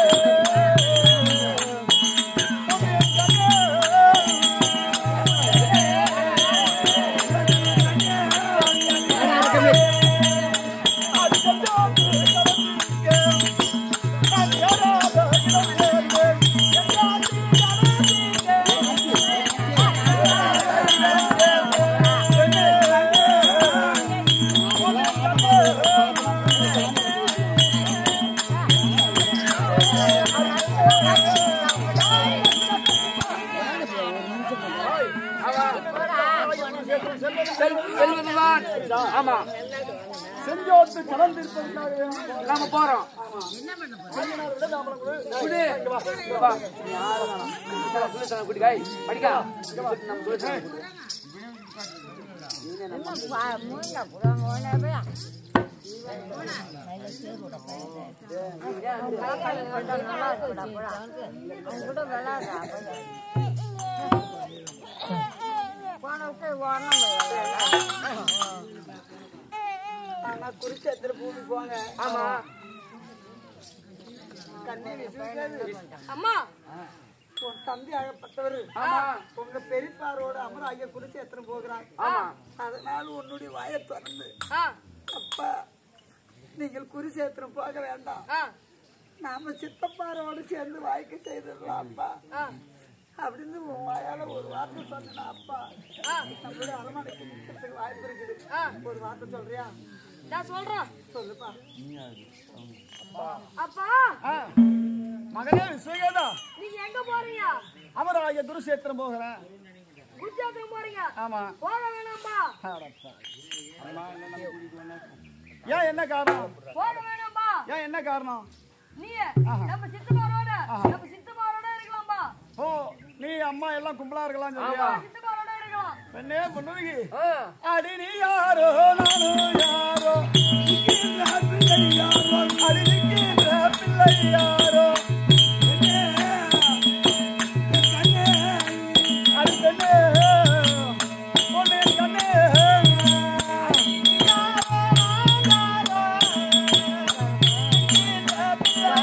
செல்- செல்வதுதான் ஆமா செஞ்சோட்டு கலந்திருப்பதற்காகவே நாம போறோம் குடு. இங்க வா. நீ யாரு வேணாம். இந்தா, சுலேஷனை கூட்டி காய். படிக்கா. நம்ம சுலேஷனை கூட்டி. ஆனா குருச்சேத்திர பூமி போங்க ஆமா கண்ணே விசுவாசாது. அம்மா உன் தம்பி அழப்பட்டவர் ஆமா உங்க பெரியப்பாரோட அமர ஐயா குருச்சேத்திரம் போகிறான் ஆமா அதனால உன்னுடைய வாயை திறந்து ஆ அப்பா நீங்கள் குருச்சேத்திரம் போக வேண்டாம் ஆ நாம சித்தப்பாரோடு சேர்ந்து வாய்க்கு செய்திடலாம் அப்பா ஆ அப்படின்னு உன் வாயால ஒரு வார்த்தை சொன்னா அப்பா நம்மளுடைய அரமனைக்கு நிற்கிறதுக்கு வாய்ப்பு இருக்குது ஒரு வார்த்தை சொல்றியா நான் சொல்றேன் சொல்லுப்பா அப்பா மகனே விஸ்வகேதா நீங்க எங்க போறீங்க அமராகிய குருஷேத்திரம் போகிறேன் குஜராத்துக்கு போறீங்க ஆமா போக வேணாம்பா ஏன் என்ன காரணம் போக வேணாம்பா ஏன் என்ன காரணம் நீ நம்ம சித்தப்பாரோட நம்ம சித்தப்பாரோட இருக்கலாம்பா ஓ நீ அம்மா எல்லாம் கும்பலா இருக்கலாம் சொல்றியா சித்தப்பாரோட இருக்கலாம் பெண்ணே பொண்ணுகி ஆ. அடி நீ யாரோ நானும் யாரோ நிற்கின்ற பிள்ளை யாரோ அடி நிற்கின்ற பிள்ளை யாரோ பெண்ணே, என் கண்ணே, அடி பெண்ணே, பொண்ணே கண்ணே. யாரோ, யாரோ, நிற்கின்ற பிள்ளை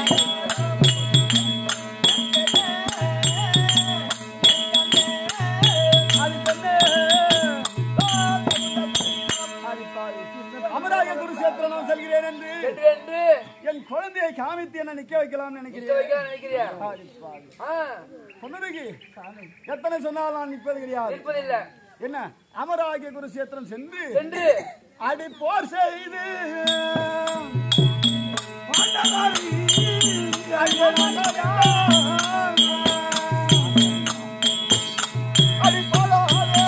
அமராய குருஷேத்திரம் நான் செல்கிறேன் என்று என்று என்று என் குழந்தையை காமித்து என்ன நிக்க வைக்கலாம்னு நிக்க நினைக்கிறேன் வைக்க நினைக்கிறியா ஆ பொண்ணுக்கு எத்தனை சொன்னால் நான் நிற்பது கிடையாது இருப்பதில்லை என்ன அமராகிய குருஷேத்திரம் சென்று சென்று அடி போர் செய்து பாண்டவாரி அடி போலாதே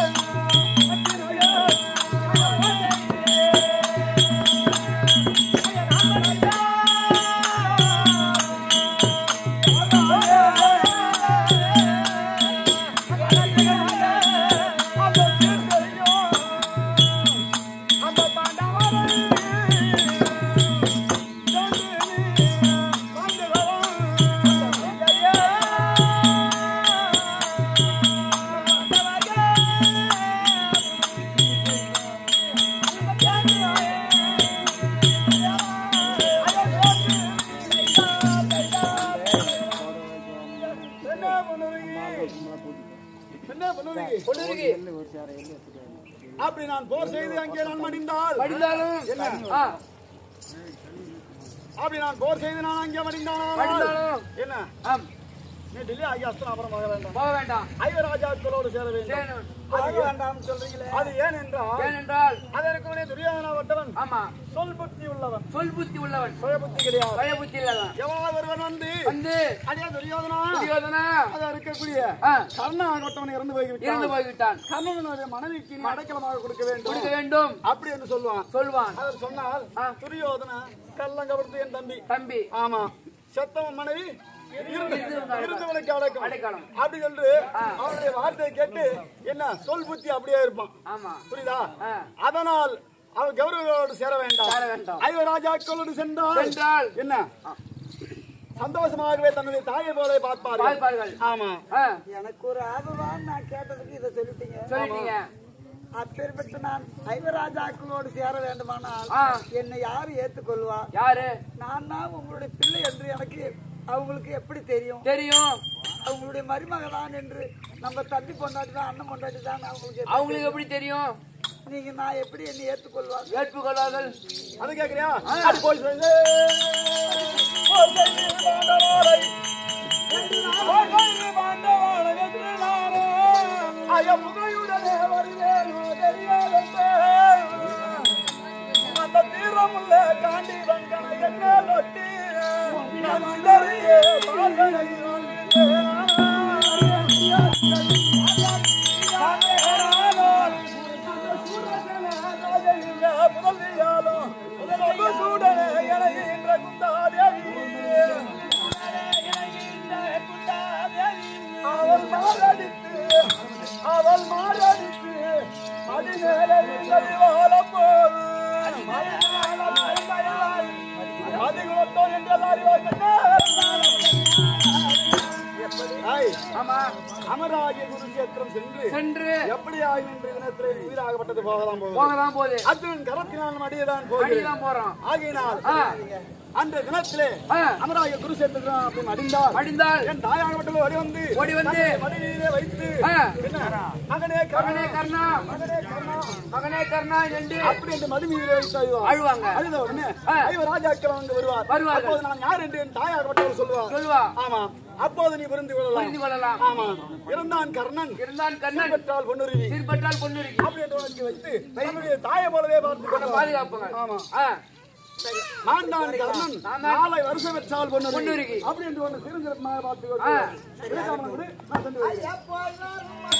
பொண்ணுருக்கு அப்படி நான் போர் செய்து அங்கே நான் மடிந்தால் படிந்தாலும் என்ன? ஆ அப்படி நான் போர் செய்து நான் அங்கே மடிந்தானால் படிந்தாலும் என்ன ஆம் நீ டெல்லி ஆகி அஸ்தனம் அப்புறம் ஆக வேண்டாம் போக வேண்டாம் ஐவராஜாக்களோடு சேர வேண்டும் சேரணும். அது ஏன் வேண்டாம்னு சொல்றீங்களே அது ஏன் என்றால் ஏனென்றால் அதற்கு உடனே துரியோதனா வட்டவன் ஆமா சொல் புத்தி உள்ளவன் சொல் புத்தி உள்ளவன் சுய புத்தி கிடையாது பழைய புத்தி இல்லாதவன் எவனாவது ஒருவன் வந்து வந்து அடியா துரியோதனா துரியோதனா அத இருக்கக்கூடிய ஆ, கர்ண ஆகட்டவன் இறந்து இறந்து போய்விட்டான் போய்விட்டான் கர்ணனுடைய மனைவிக்கு நீ அடைக்கலமாக கொடுக்க வேண்டும் கொடுக்க வேண்டும் அப்படி என்று சொல்லுவான் சொல்வான் அவர் சொன்னால் துரியோதனா கள்ளங்கபடுத்து என் தம்பி தம்பி ஆமா செத்தவன் மனைவி இருந்தவனுக்கு இருந்தவனுக்கு அடக்கம் அடைக்கலம் அப்படி என்று அவனுடைய வார்த்தையை கேட்டு என்ன சொல் புத்தி அப்படியே இருப்பான் ஆமா புரியுதா ஆ. அதனால் அவன் கௌரவோடு சேர வேண்டாம் சேர வேண்டாம். ஐயோ ராஜாக்களோடு சென்றால் சென்றால் என்ன சந்தோஷமாகவே தன்னுடைய தாயை போல பார்ப்பார்கள் பார்ப்பார்கள் ஆமா ஆ, எனக்கு ஒரு ஆதரவான்னு நான் கேட்டதுக்கு இதை சொல்லிட்டீங்க சொல்லிட்டீங்க அப்பேற்பட்டு நான் ஐவராஜாக்களோடு சேர வேண்டுமானால் ஆ. என்னை யாரு ஏத்துக்கொள்வா யாரு நான் தான் உங்களுடைய பிள்ளை என்று எனக்கு அவங்களுக்கு எப்படி தெரியும் தெரியும் அவங்களுடைய மருமகதான் என்று நம்ம தம்பி பொண்டாட்டி தான் அண்ணன் பொண்டாட்டி தான் அவங்களுக்கு எப்படி அவங்களுக்கு எப்படி தெரியும் தெரியும்? நீங்க நான் எப்படி என்னை ஏற்றுக்கொள்வாங்க ஏற்றுக்கொள்ளாதல் அது கேக்குறியா அது போய் சொல்லு. போய் சொல்லு பாண்டவாரை. போய் சொல்லு பாண்டவாரை வென்று நானே. அய புகையுடனே வருவேனோ தெரியாதென்பே. அந்த தீரமுள்ள காண்டி வங்கனை என்ன நொட்டி. நான் சிதறியே வாழ்களை அவள் மாரடித்து அவள் மாரடித்து அடிமேலே வாழ போது மதிகுலத்தோன் என்றெல்லாம் அறிவார் கண்ணே. ஐய், ஆமா அமராகிய குருஷேத்திரம் சென்று சென்று எப்படி ஆகும் என்ற தினத்திலே உயிராகப்பட்டது போகலாம் போகுது போகதான் போகுது அர்ஜுனன் கரத்தினால் அடியதான் போகிறேன் அடிதான் போறோம் ஆகையினால் ஆ. அந்த தினத்திலே ஆ. அமராகிய குருஷேத்திரம் அப்படின்னு அடிந்தால் மடிந்தால் என் தாயாகப்பட்டது ஓடி வந்து ஓடி வந்து மடியிலே வைத்து ஆ. என்ன, மகனே மகனே கருணே கர்ணா மகனே கருணா மகனே கர்ணா என்று அப்படி என்று மது மீதிலே வைத்து அழுவார். அழுவாங்க. அழுத உடனே ஆ. ஐவர் ராஜாக்கள் அங்கு வருவார் வருவார்கள். அப்போது நான் யார் என்று என் தாயாகப்பட்டவர் சொல்லுவார் சொல்லுவா ஆமா அப்போது நீ புரிந்து கொள்ளலாம் புரிந்து கொள்ளலாம் ஆமா இருந்தான் கர்ணன் இருந்தான் கண்ணன் பெற்றால் பொன்னுருவி சீர்பட்டால் பொண்ணுருக்கு அப்படி என்று உனக்கு வைத்து தன்னுடைய தாயை போலவே பார்த்து கொண்டார். பாதுகாப்புங்க ஆமா ஆ, மாண்டான் கர்ணன் நான் தான். நாளை வருஷம் பெற்றால் பொன்னுருவி பொன்னுருவி. அப்படி என்று ஒன்று சிறுஞ்சிறப்பாக பார்த்து ஆ. கொண்டு விடைக்காமல் விடு, நான் சென்று வருகிறேன்.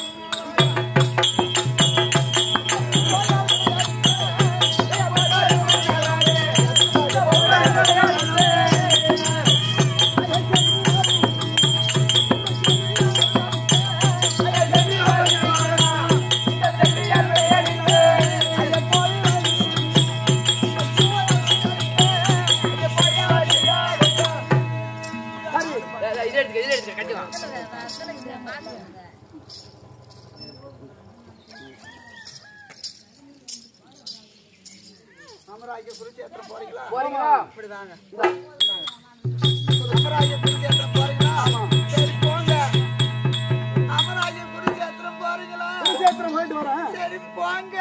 இதை- இதை எடுத்துக்க இதை எடுத்துக்க கட்டிக்கலாம் அமராகிய குருச்சேத்திரம் போறீங்களா போறீங்களா அப்படிதாங்க இந்தா. அமராகிய குருச்சேத்திரம் போறீங்களா சரி போங்க அமராகிய குருச்சேத்திரம் போறீங்களா குருஷேத்திரம் போயிட்டு வரேன் சரி போங்க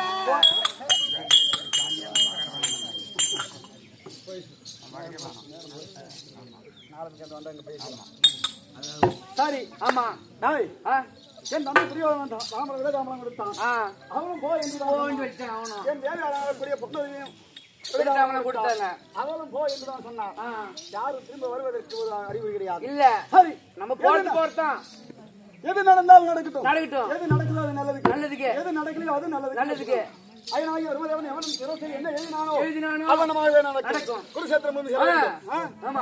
சரி ஆமா டேய், ஆ, என் தம்பி துரியோதனன் தான் ராமர விடதாமலம் கொடுத்தான் ஆ, அவனும் போய் என்று தான் போன்னு வச்சுட்டேன் அவனும் என் தேவையாளக்கூடிய பொண்ணையும் விருதாமலம் கொடுத்தாங்க அவளும் போய் என்று தான் சொன்னான் ஆ, யாரும் திரும்ப வருவதற்கு ஒரு அறிவு கிடையாது இல்ல சரி நம்ம போறது போறதான் எது நடந்தாலும் நடக்கட்டும் நடக்கட்டும் எது நடக்குதோ அது நல்லதுக்கு நல்லதுக்கு எது நடக்கலையோ அது நல்லதுக்கு நல்லதுக்கு அதனால வருவதவன் எவனும் சிரசை என்ன எழுதினானோ எழுதினானோ அவனமாகவே நடக்கும் நடக்கும். குருஷேத்திரம் பூமி ஆ, சிறக்கும். ஆ? ஆமா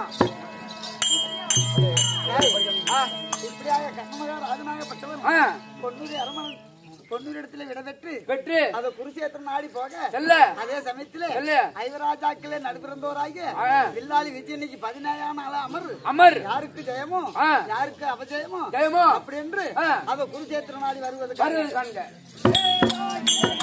ஆ, இப்படியாக கண்ணமகா ராஜநாயகப்பட்டவர் ஆ, பொன்னூரி அரமணன் பொன்னூர் இடத்துல விடபெற்று வெற்று அத குருஷேத்திரம் நாடி போக செல்ல அதே சமயத்துல செல்ல ஐவராஜாக்களே நடுபிறந்தோராகிய ஆ. வில்லாளி விஜயனிக்கு பதினேழாம் நாள அமர் அமர் யாருக்கு ஜெயமோ ஆ. யாருக்கு அபஜயமோ ஜெயமோ அப்படி என்று ஆ. அத குருஷேத்திரம் நாடி வருவதற்கு வருவது காண்க